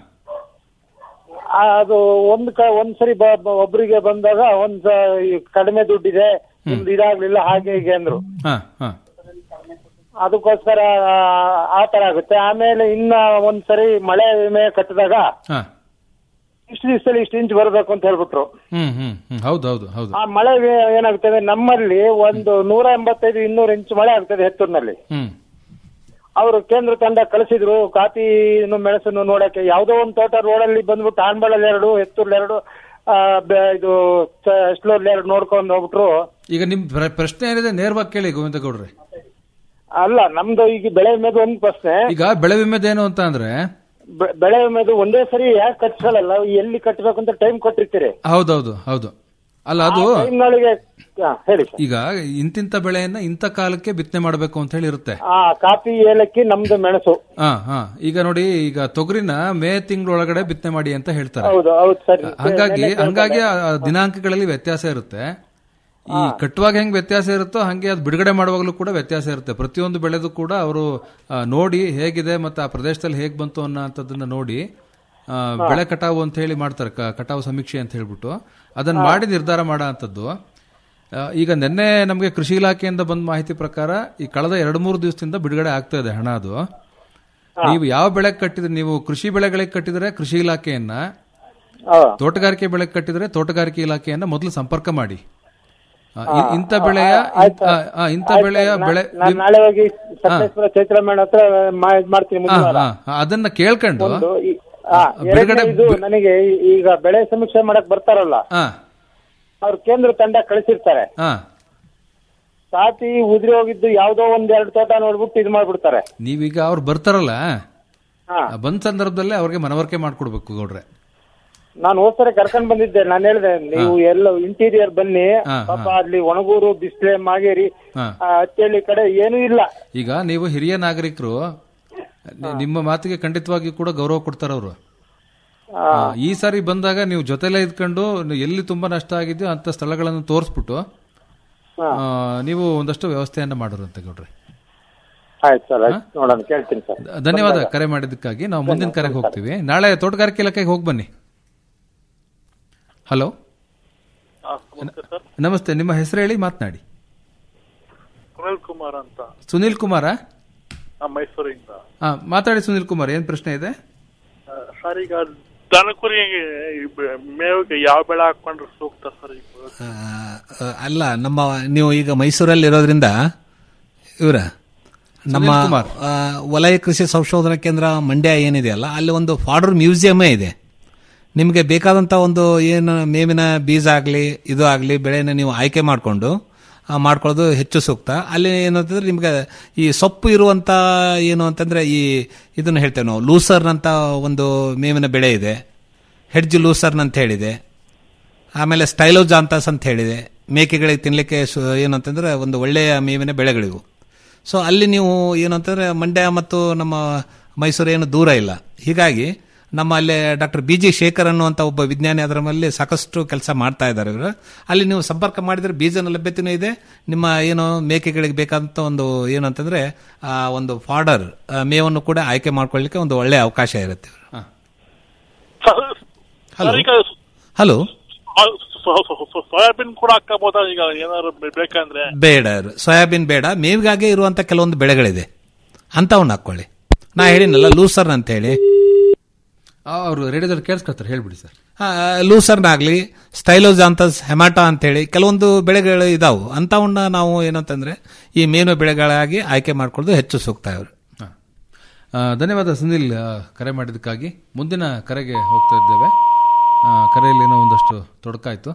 ಆ, ಅದು ಒಂದ್ ಕ ಒಂದ್ ಸರಿ ಬ- ಬ- ಒಬ್ರಿಗೆ ಬಂದಾಗ ಒಂದ್ ಸ- ಈ ಕಡಿಮೆ ದುಡ್ಡಿದೆ ನಿಮ್ದು ಇದಾಗ್ಲಿಲ್ಲ ಹಾಗೆ ಹೀಗೆ ಅಂದ್ರು ಹಾ ಹಾ ಅದಕ್ಕೋಸ್ಕರ ಆ, ಆ ತರ ಆಗುತ್ತೆ ಆಮೇಲೆ ಇನ್ನ ಒಂದ್ ಸರಿ ಮಳೆ ವಿಮೆ ಕಟ್ಟಿದಾಗ ಹಾ ಇಷ್ಟು ದಿವಸದಲ್ಲಿ ಇಷ್ಟು ಇಂಚ್ ಬರಬೇಕು ಅಂತ ಹೇಳ್ಬಿಟ್ರು ಹ್ಮ್ ಹ್ಮ್ ಹ್ಮ್ ಹೌದು ಹೌದು ಹೌದು ಆ ಮಳೆ ವಿ- ಏನಾಗ್ತದೆ ನಮ್ಮಲ್ಲಿ ಒಂದು ನೂರ ಎಂಬತ್ತೈದು ಇನ್ನೂರು ಇಂಚ್ ಮಳೆ ಆಗ್ತದೆ ಹೆತ್ತೂರಿನಲ್ಲಿ ಹ್ಮ್ ಅವರು ಕೇಂದ್ರ ತಂಡ ಕಳಿಸಿದ್ರು ಕಾಫಿ ಮೆಣಸನ್ನು ನೋಡಕ್ಕೆ ಯಾವ್ದೋ ಒಂದು ತೋಟ ರೋಡಲ್ಲಿ ಬಂದ್ಬಿಟ್ಟು ಆನ್ಬಳಲ್ಲಿ ಎರಡು ಎತ್ತೂರ್ಲಿ ಎರಡು ಆ, ಬೆ- ಇದು ಎಸ್ಲೋರ್ಲಿ ಎರಡು ನೋಡ್ಕೊಂಡು ಹೋಗ್ಬಿಟ್ರು ಈಗ ನಿಮ್ ಪ್ರ- ಪ್ರಶ್ನೆ ಏನಿದೆ ನೇರವಾಗಿ ಕೇಳಿ ಗೋವಿಂದ ಗೌಡ್ರೆ ಅಲ್ಲ ನಮ್ದು ಈಗ ಬೆಳೆ ವಿಮೆದು ಒಂದು ಪ್ರಶ್ನೆ ಈಗ ಬೆಳೆ ವಿಮೆದೇನು ಅಂತ ಅಂದ್ರೆ ಬೆ- ಬೆಳೆ ವಿಮೆದು ಒಂದೇ ಸರಿ ಯಾಕೆ ಕಟ್ಸಲ್ಲ ಎಲ್ಲಿ ಕಟ್ಟಬೇಕು ಅಂತ ಟೈಮ್ ಕೊಟ್ಟಿರ್ತೀರಿ ಹೌದೌದು ಹೌದು ಅಲ್ಲ ಅದು ಆ ಟೈಮ್ನೊಳಗೆ ಹಾ, ಹೇಳಿ ಸರ್. ಈಗ ಇಂತಿಂತ ಬೆಳೆಯನ್ನ ಇಂಥ ಕಾಲಕ್ಕೆ ಬಿತ್ತನೆ ಮಾಡಬೇಕು ಅಂತ ಹೇಳಿ ಇರುತ್ತೆ ಆ ಕಾಫಿ ಏಲಕ್ಕಿ ನಮ್ದು ಮೆಣಸು ಹಾ ಹಾ ಈಗ ನೋಡಿ ಈಗ ತೊಗರಿನ ಮೇ ತಿಂಗಳೊಳಗಡೆ ಬಿತ್ತನೆ ಮಾಡಿ ಅಂತ ಹೇಳ್ತಾರೆ ಹೌದು ಹೌದು ಸರಿ ಹಂಗಾಗಿ ನೆನ್ನೆ ಹಂಗಾಗಿ ಆ ದಿನಾಂಕಗಳಲ್ಲಿ ವ್ಯತ್ಯಾಸ ಇರುತ್ತೆ ಈ ಕಟ್ಟುವಾಗ ಹೆಂಗ್ ವ್ಯತ್ಯಾಸ ಇರುತ್ತೋ ಹಂಗೆ ಅದು ಬಿಡುಗಡೆ ಮಾಡುವಾಗಲೂ ಕೂಡ ವ್ಯತ್ಯಾಸ ಇರುತ್ತೆ ಪ್ರತಿಯೊಂದು ಬೆಳೆದು ಕೂಡ ಅವರು ನೋಡಿ ಹೇಗಿದೆ ಮತ್ತೆ ಆ ಪ್ರದೇಶದಲ್ಲಿ ಹೇಗ್ ಬಂತು ಅನ್ನೋಂಥದ್ದನ್ನ ನೋಡಿ ಆ, ಬೆಳೆ ಕಟಾವು ಅಂತ ಹೇಳಿ ಮಾಡ್ತಾರೆ ಕ- ಕಟಾವು ಸಮೀಕ್ಷೆ ಅಂತ ಹೇಳ್ಬಿಟ್ಟು ಅದನ್ನ ಮಾಡಿ ನಿರ್ಧಾರ ಮಾಡೋ ಅಂಥದ್ದು ಆ, ಈಗ ನಿನ್ನೆ ನಮಗೆ ಕೃಷಿ ಇಲಾಖೆಯಿಂದ ಬಂದ ಮಾಹಿತಿ ಪ್ರಕಾರ ಈ ಕಳೆದ ಎರಡು ಮೂರು ದಿವಸದಿಂದ ಬಿಡುಗಡೆ ಆಗ್ತಾ ಇದೆ ಹಣ ಅದು ನೀವು ಯಾವ ಬೆಳೆಗೆ ಕಟ್ಟಿದ್ರೆ ನೀವು ಕೃಷಿ ಬೆಳೆಗಳಿಗೆ ಕಟ್ಟಿದ್ರೆ ಕೃಷಿ ಇಲಾಖೆಯನ್ನ ತೋಟಗಾರಿಕೆ ಬೆಳೆಗೆ ಕಟ್ಟಿದ್ರೆ ತೋಟಗಾರಿಕೆ ಇಲಾಖೆಯನ್ನ ಮೊದಲು ಸಂಪರ್ಕ ಮಾಡಿ ಆ, ಇ- ಇಂಥ ಬೆಳೆಯ ಇಂಥ- ಆ, ಆ, ಇಂಥ ಬೆಳೆಯ ಬೆಳೆ ನಾನು ನಾಳೆ ಹೋಗಿ ಸಕಲೇಶ್ವರ ಚೈತ್ರ ಮೇಳ ಹತ್ರ ಮಾ- ಇದ್ ಮಾಡ್ತೀನಿ ಆ, ಮುಂದಿನ ವಾರ. ಆ, ಆ, ಅದನ್ನ ಕೇಳ್ಕೊಂಡು ಒಂದು ಈ- ಆ, ಬಿಡುಗಡೆ ಎರಡನೇದು ನನಗೆ ಈ- ಈಗ ಬೆಳೆ ಸಮೀಕ್ಷೆ ಮಾಡಕ್ ಬರ್ತಾರಲ್ಲ ಹಾ ಅವ್ರು ಕೇಂದ್ರ ತಂಡ ಕಳಿಸಿರ್ತಾರೆ ಹಾ ಸಾತಿ ಉದುರಿ ಹೋಗಿದ್ದು ಯಾವ್ದೋ ಒಂದ್ ಎರಡು ತೋಟ ನೋಡ್ಬಿಟ್ಟು ಇದು ಮಾಡ್ಬಿಡ್ತಾರೆ ನೀವೀಗ ಅವ್ರು ಬರ್ತಾರಲ್ಲ ಹಾ. ಆ ಬಂದ ಸಂದರ್ಭದಲ್ಲೇ ಅವ್ರಿಗೆ ಮನವರಿಕೆ ಮಾಡ್ಕೊಡ್ಬೇಕು ಗೌಡ್ರೆ ನಾನು ಹೋದ್ಸಲ ಕರ್ಕೊಂಡ್ ಬಂದಿದ್ದೆ ನಾನು ಹೇಳಿದೆ ನೀವು ಎಲ್ಲ ಇಂಟೀರಿಯರ್ ಬನ್ನಿ ಹಾ, ಪಾಪ ಅಲ್ಲಿ ಒಣಗೂರು ಬಿಸ್ಲೆ ಮಾಗೇರಿ ಹಾ. ಆ, ಹತ್ತಳ್ಳಿ ಕಡೆ ಏನೂ ಇಲ್ಲ ಈಗ ನೀವು ಹಿರಿಯ ನಾಗರಿಕರು ನಿ- ನಿಮ್ಮ ಮಾತಿಗೆ ಖಂಡಿತವಾಗಿ ಕೂಡ ಗೌರವ ಕೊಡ್ತಾರ ಅವರು ಈ ಸಾರಿ ಬಂದಾಗ ನೀವು ಜೊತೆಲೇ ಇದ್ಕೊಂಡು ನೀವು ಎಲ್ಲಿ ತುಂಬಾ ನಷ್ಟ ಆಗಿದೆಯೋ ಅಂತ ಸ್ಥಳಗಳನ್ನು ತೋರಿಸ್ಬಿಟ್ಟು ಆ, ನೀವು ಒಂದಷ್ಟು ವ್ಯವಸ್ಥೆಯನ್ನ ಮಾಡೋರಂತೆ ಗೌಡ್ರೆ ಆಯ್ತು ಸರ್ ಆಯ್ತು ನೋಡೋಣ ಕೇಳ್ತೀನಿ ಸರ್ ಧನ್ಯವಾದ ಕರೆ ಮಾಡಿದ್ದಕ್ಕಾಗಿ ನಾವು ಮುಂದಿನ ಕರೆಗೆ ಹೋಗ್ತೀವಿ ನಾಳೆ ತೋಟಗಾರಿಕೆ ಇಲಾಖೆಗೆ ಹೋಗಿ ಬನ್ನಿ ಹಲೋ ನಮಸ್ತೆ ನಿಮ್ಮ ಹೆಸರು ಹೇಳಿ ಮಾತನಾಡಿ ಸುನಿಲ್ ಕುಮಾರ್ ಅಂತ ಸುನೀಲ್ ಕುಮಾರ ಆ, ಮೈಸೂರಿಂದ ಹಾ ಮಾತಾಡಿ ಸುನೀಲ್ ಕುಮಾರ್ ಏನ್ ಪ್ರಶ್ನೆ ಇದೆ ಆ, ಸರ್ ಈಗ ದನಕುರಿಗೆ ಈ ಬೆ- ಮೇವಿಗೆ ಯಾವ ಬೆಳೆ ಹಾಕೊಂಡ್ರೆ ಸೂಕ್ತ ಸರ್ ಈಗ ಆ, ಅಲ್ಲ ನಮ್ಮ ನೀವು ಈಗ ಮೈಸೂರಲ್ಲಿ ಇರೋದ್ರಿಂದ ಇವರ ನಮ್ಮ ಸುನೀಲ್ ಕುಮಾರ್. ಆ, ವಲಯ ಕೃಷಿ ಸಂಶೋಧನಾ ಕೇಂದ್ರ ಮಂಡ್ಯ ಏನಿದೆಯಲ್ಲ ಅಲ್ಲಿ ಒಂದು ಫಾಡರ್ ಮ್ಯೂಸಿಯಮೇ ಇದೆ ನಿಮಗೆ ಬೇಕಾದಂಥ ಒಂದು ಏನು ಮೇವಿನ ಬೀಜ ಆಗಲಿ ಇದು ಆಗಲಿ ಬೆಳೆನ ನೀವು ಆಯ್ಕೆ ಮಾಡಿಕೊಂಡು ಮಾಡ್ಕೊಳ್ಳೋದು ಹೆಚ್ಚು ಸೂಕ್ತ ಅಲ್ಲಿ ಏನು ಅಂತಂದ್ರೆ ನಿಮ್ಗೆ ಈ ಸೊಪ್ಪು ಇರುವಂಥ ಏನು ಅಂತಂದ್ರೆ ಈ ಇದನ್ನು ಹೇಳ್ತೇವೆ ನಾವು ಲೂಸರ್ನ್ ಅಂತ ಒಂದು ಮೇವಿನ ಬೆಳೆ ಇದೆ ಹೆಡ್ಜ್ ಲೂಸರ್ನ್ ಅಂತ ಹೇಳಿದೆ ಆಮೇಲೆ ಸ್ಟೈಲೋಜಾಂತಸ್ ಅಂತ ಹೇಳಿದೆ ಮೇಕೆಗಳಿಗೆ ತಿನ್ನಲಿಕ್ಕೆ ಸು ಏನು ಅಂತಂದ್ರೆ ಒಂದು ಒಳ್ಳೆಯ ಮೇವಿನ ಬೆಳೆಗಳಿವು ಸೊ ಅಲ್ಲಿ ನೀವು ಏನು ಅಂತಂದ್ರೆ ಮಂಡ್ಯ ಮತ್ತು ನಮ್ಮ ಮೈಸೂರು ಏನು ದೂರ ಇಲ್ಲ ಹೀಗಾಗಿ ನಮ್ಮ ಅಲ್ಲಿ ಡಾಕ್ಟರ್ ಬಿ ಜಿ ಶೇಖರ್ ಅನ್ನುವಂಥ ಒಬ್ಬ ವಿಜ್ಞಾನಿ ಅದರ ಮೇಲೆ ಸಾಕಷ್ಟು ಕೆಲಸ ಮಾಡ್ತಾ ಇದ್ದಾರೆ ಇವರು ಅಲ್ಲಿ ನೀವು ಸಂಪರ್ಕ ಮಾಡಿದ್ರೆ ಬೀಜನ ಲಭ್ಯತೆಯೂ ಇದೆ ನಿಮ್ಮ ಏನು ಮೇಕೆಗಳಿಗೆ ಬೇಕಾದಂಥ ಒಂದು ಏನು ಅಂತಂದ್ರೆ ಆ ಒಂದು ಫಾಡರ್ ಮೇವನ್ನು ಕೂಡ ಆಯ್ಕೆ ಮಾಡ್ಕೊಳ್ಳಿಕ್ಕೆ ಒಂದು ಒಳ್ಳೆಯ ಅವಕಾಶ ಇರುತ್ತೆ ಸರ್ ಈಗ ಹಲೋ ಆ, ಸೊ- ಸೊ- ಸೊ- ಸೋಯಾಬೀನ್ ಕೂಡ ಹಾಕಬಹುದಾ ಈಗ ಏನಾದ್ರು ಬೆ- ಬೇಕಂದ್ರೆ ಬೇಡ ಸೋಯಾಬೀನ್ ಬೇಡ ಮೇವಿಗಾಗೆ ಇರುವಂತ ಕೆಲವೊಂದು ಬೆಳೆಗಳಿದೆ ಅಂತವನ್ನ ಹಾಕೊಳ್ಳಿ ನಾ ಹೇಳಿನಲ್ಲ ಲೂಸರ್ನ್ ಅಂತ ಹೇಳಿ ಅವರು ರೇಡಿಯೋದಲ್ಲಿ ಕೇಳಿಸ್ಕೊಳ್ತಾರೆ ಹೇಳ್ಬಿಡಿ ಸರ್ ಲೂಸರ್ನ್ ಆಗಲಿ ಸ್ಟೈಲೋಜಾಂತಸ್ ಹೆಮಾಟಾ ಅಂತೇಳಿ ಕೆಲವೊಂದು ಬೆಳೆಗಳು ಇದಾವು ಅಂತವನ್ನ ನಾವು ಏನಂತಂದ್ರೆ ಈ ಮೇನು ಬೆಳೆಗಳಾಗಿ ಆಯ್ಕೆ ಮಾಡ್ಕೊಳ್ಳೋದು ಹೆಚ್ಚು ಸೂಕ್ತ ಇವರು ಆ, ಧನ್ಯವಾದ ಸುನಿಲ್ ಆ, ಕರೆ ಮಾಡಿದ್ದಕ್ಕಾಗಿ ಮುಂದಿನ ಕರೆಗೆ ಹೋಗ್ತಾ ಇದ್ದೇವೆ ಆ, ಕರೆಯಲ್ಲಿ ಏನೋ ಒಂದಷ್ಟು ತೊಡಕಾಯ್ತು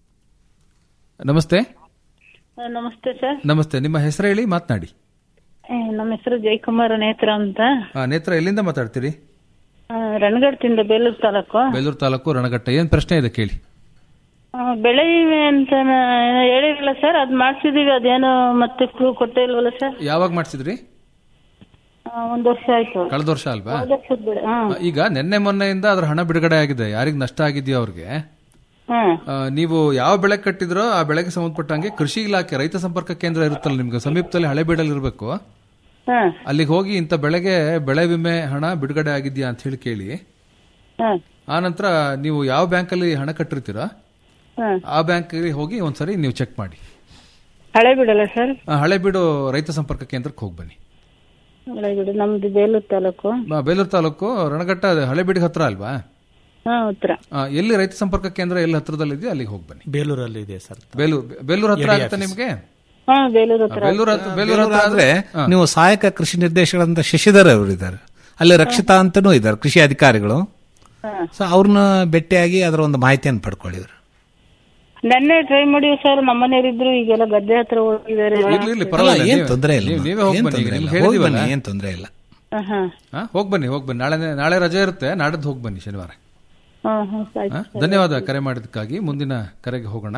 ನಮಸ್ತೆ ನಮಸ್ತೆ ಸರ್ ನಮಸ್ತೆ ನಿಮ್ಮ ಹೆಸರು ಹೇಳಿ ಮಾತನಾಡಿ ಏ, ನಮ್ಮ ಹೆಸರು ಜಯಕುಮಾರ್ ನೇತ್ರ ಅಂತ ನೇತ್ರ ಎಲ್ಲಿಂದ ಮಾತಾಡ್ತೀರಿ ಆ, ರಣಗಢದಿಂದ ಬೇಲೂರು ತಾಲೂಕು ಬೇಲೂರು ತಾಲೂಕು ರಣಘಟ್ಟ ಏನ್ ಪ್ರಶ್ನೆ ಇದೆ ಕೇಳಿ ಆ, ಬೆಳೆ ವಿಮೆ ಅಂತ ನ- ಏನೋ ಹೇಳಿರಲ್ಲ ಸರ್ ಅದ್ ಮಾಡ್ಸಿದೀವಿ ಅದೇನು ಮತ್ತೆ ಕ್ಲೂ ಕೊಟ್ಟೇ ಇಲ್ವಲ್ಲ ಸರ್ ಯಾವಾಗ ಮಾಡಿಸಿದ್ರಿ ಆ, ಒಂದ್ ವರ್ಷ ಆಯ್ತು ಕಳೆದ ವರ್ಷ ಅಲ್ವಾ ಹೋದ ವರ್ಷದ ಬೆಳೆ ಹಾ ಈಗ ನಿನ್ನೆ ಮೊನ್ನೆಯಿಂದ ಅದ್ರ ಹಣ ಬಿಡುಗಡೆ ಆಗಿದೆ ಯಾರಿಗೆ ನಷ್ಟ ಆಗಿದೆಯೋ ಅವ್ರಿಗೆ ಹ್ಮ್ ಆ, ನೀವು ಯಾವ ಬೆಳೆ ಕಟ್ಟಿದ್ರೋ ಆ ಬೆಳೆಗೆ ಸಂಬಂಧಪಟ್ಟಂಗೆ ಕೃಷಿ ಇಲಾಖೆ ರೈತ ಸಂಪರ್ಕ ಕೇಂದ್ರ ಇರುತ್ತಲ್ಲ ನಿಮ್ಗೆ ಸಮೀಪದಲ್ಲಿ ಹಳೆ ಬೀಡಲ್ಲಿ ಇರಬೇಕು ಹ್ಮ್ ಅಲ್ಲಿಗೆ ಹೋಗಿ ಇಂಥ ಬೆಳೆಗೆ ಬೆಳೆ ವಿಮೆ ಹಣ ಬಿಡುಗಡೆ ಆಗಿದ್ಯಾ ಅಂತ ಹೇಳಿ ಕೇಳಿ ಹ್ಮ್ ಆ ನಂತರ ನೀವು ಯಾವ ಬ್ಯಾಂಕಲ್ಲಿ ಹಣ ಕಟ್ಟಿರ್ತೀರಾ ಹ್ಮ್ ಆ ಬ್ಯಾಂಕಿಗೆ ಹೋಗಿ ಒಂದ್ಸರಿ ನೀವು ಚೆಕ್ ಮಾಡಿ ಹಳೆ ಬಿಡಲ್ಲ ಸರ್ ಆ, ಹಳೆಬೀಡು ರೈತ ಸಂಪರ್ಕ ಕೇಂದ್ರಕ್ಕೆ ಹೋಗಿ ಬನ್ನಿ ಹಳೆ ಬಿಡು ನಮ್ದು ಬೇಲೂರು ತಾಲೂಕು ಆ, ಬೇಲೂರು ತಾಲೂಕು ರಣಘಟ್ಟ ಹಳೆಬೀಡಿಗೆ ಹತ್ರ ಅಲ್ವಾ ಹಾ ಉತ್ತರ ಆ, ಎಲ್ಲಿ ರೈತ ಸಂಪರ್ಕ ಕೇಂದ್ರ ಎಲ್ಲಿ ಹತ್ರದಲ್ಲಿದೆಯೋ ಅಲ್ಲಿಗೆ ಹೋಗಿ ಬನ್ನಿ ಬೇಲೂರಲ್ಲಿ ಇದೆ ಸರ್ ಬೇಲೂರು ಬೇಲೂರು ಹತ್ರ ಎಡಿ ಆಗುತ್ತೆ ಆಫೀಸ್. ನಿಮ್ಗೆ ಹಾ ಬೇಲೂರು ಹತ್ರ ಬೇಲೂರು ಹತ್ರ ಬೇಲೂರು ಹತ್ರ ಆದ್ರೆ ಆದ್ರೆ ನೀವು ಸಹಾಯಕ ಕೃಷಿ ನಿರ್ದೇಶಕರಂತ ಶಶಿಧರ್ ಅವರು ಇದ್ದಾರೆ ಅಲ್ಲಿ ರಕ್ಷಿತಾ ಅಂತನೂ ಇದ್ದಾರೆ ಕೃಷಿ ಅಧಿಕಾರಿಗಳು ಸೊ ಅವ್ರನ್ನ ಭೇಟಿಯಾಗಿ ಅದರ ಒಂದು ಮಾಹಿತಿಯನ್ನು ಪಡ್ಕೊಳ್ಳಿ ಇವರು ನೆನ್ನೆ ಟ್ರೈ ಮಾಡಿವಿ ಸರ್ ನಮ್ಮನೆಯವರಿದ್ರು ಈಗೆಲ್ಲ ಗದ್ದೆ ಹತ್ರ ಹೋಗಿದ್ದಾರೆ ಇರ್ಲಿ ಇರ್ಲಿ ಪರವಾಗಿಲ್ಲ ಏನ್ ನೀವೇ- ತೊಂದ್ರೆ ಇಲ್ಲ ನೀವು- ನೀವೇ ಹೋಗಿ ಏನ್ ಬನ್ನಿ ತೊಂದ್ರೆ ನಿಮ್ಗೆ ಇಲ್ಲ. ಹೋಗಿ ಹೇಳಿದೀವಲ್ಲ ಬನ್ನಿ, ಏನ್ ತೊಂದ್ರೆ ಇಲ್ಲ ಹಾ ಹಾ, ಹೋಗ್ ಬನ್ನಿ ಹೋಗ್ ಬನ್ನಿ ನಾಳೆ ನಾಳೆ ರಜೆ ಇರುತ್ತೆ ನಾಡದ್ದು ಹೋಗಿ ಬನ್ನಿ ಶನಿವಾರ ಹಾ ಹಾ ಆಯ್ತು ಹಾ? ಧನ್ಯವಾದ ಕರೆ ಮಾಡಿದ್ದಕ್ಕಾಗಿ ಮುಂದಿನ ಕರೆಗೆ ಹೋಗೋಣ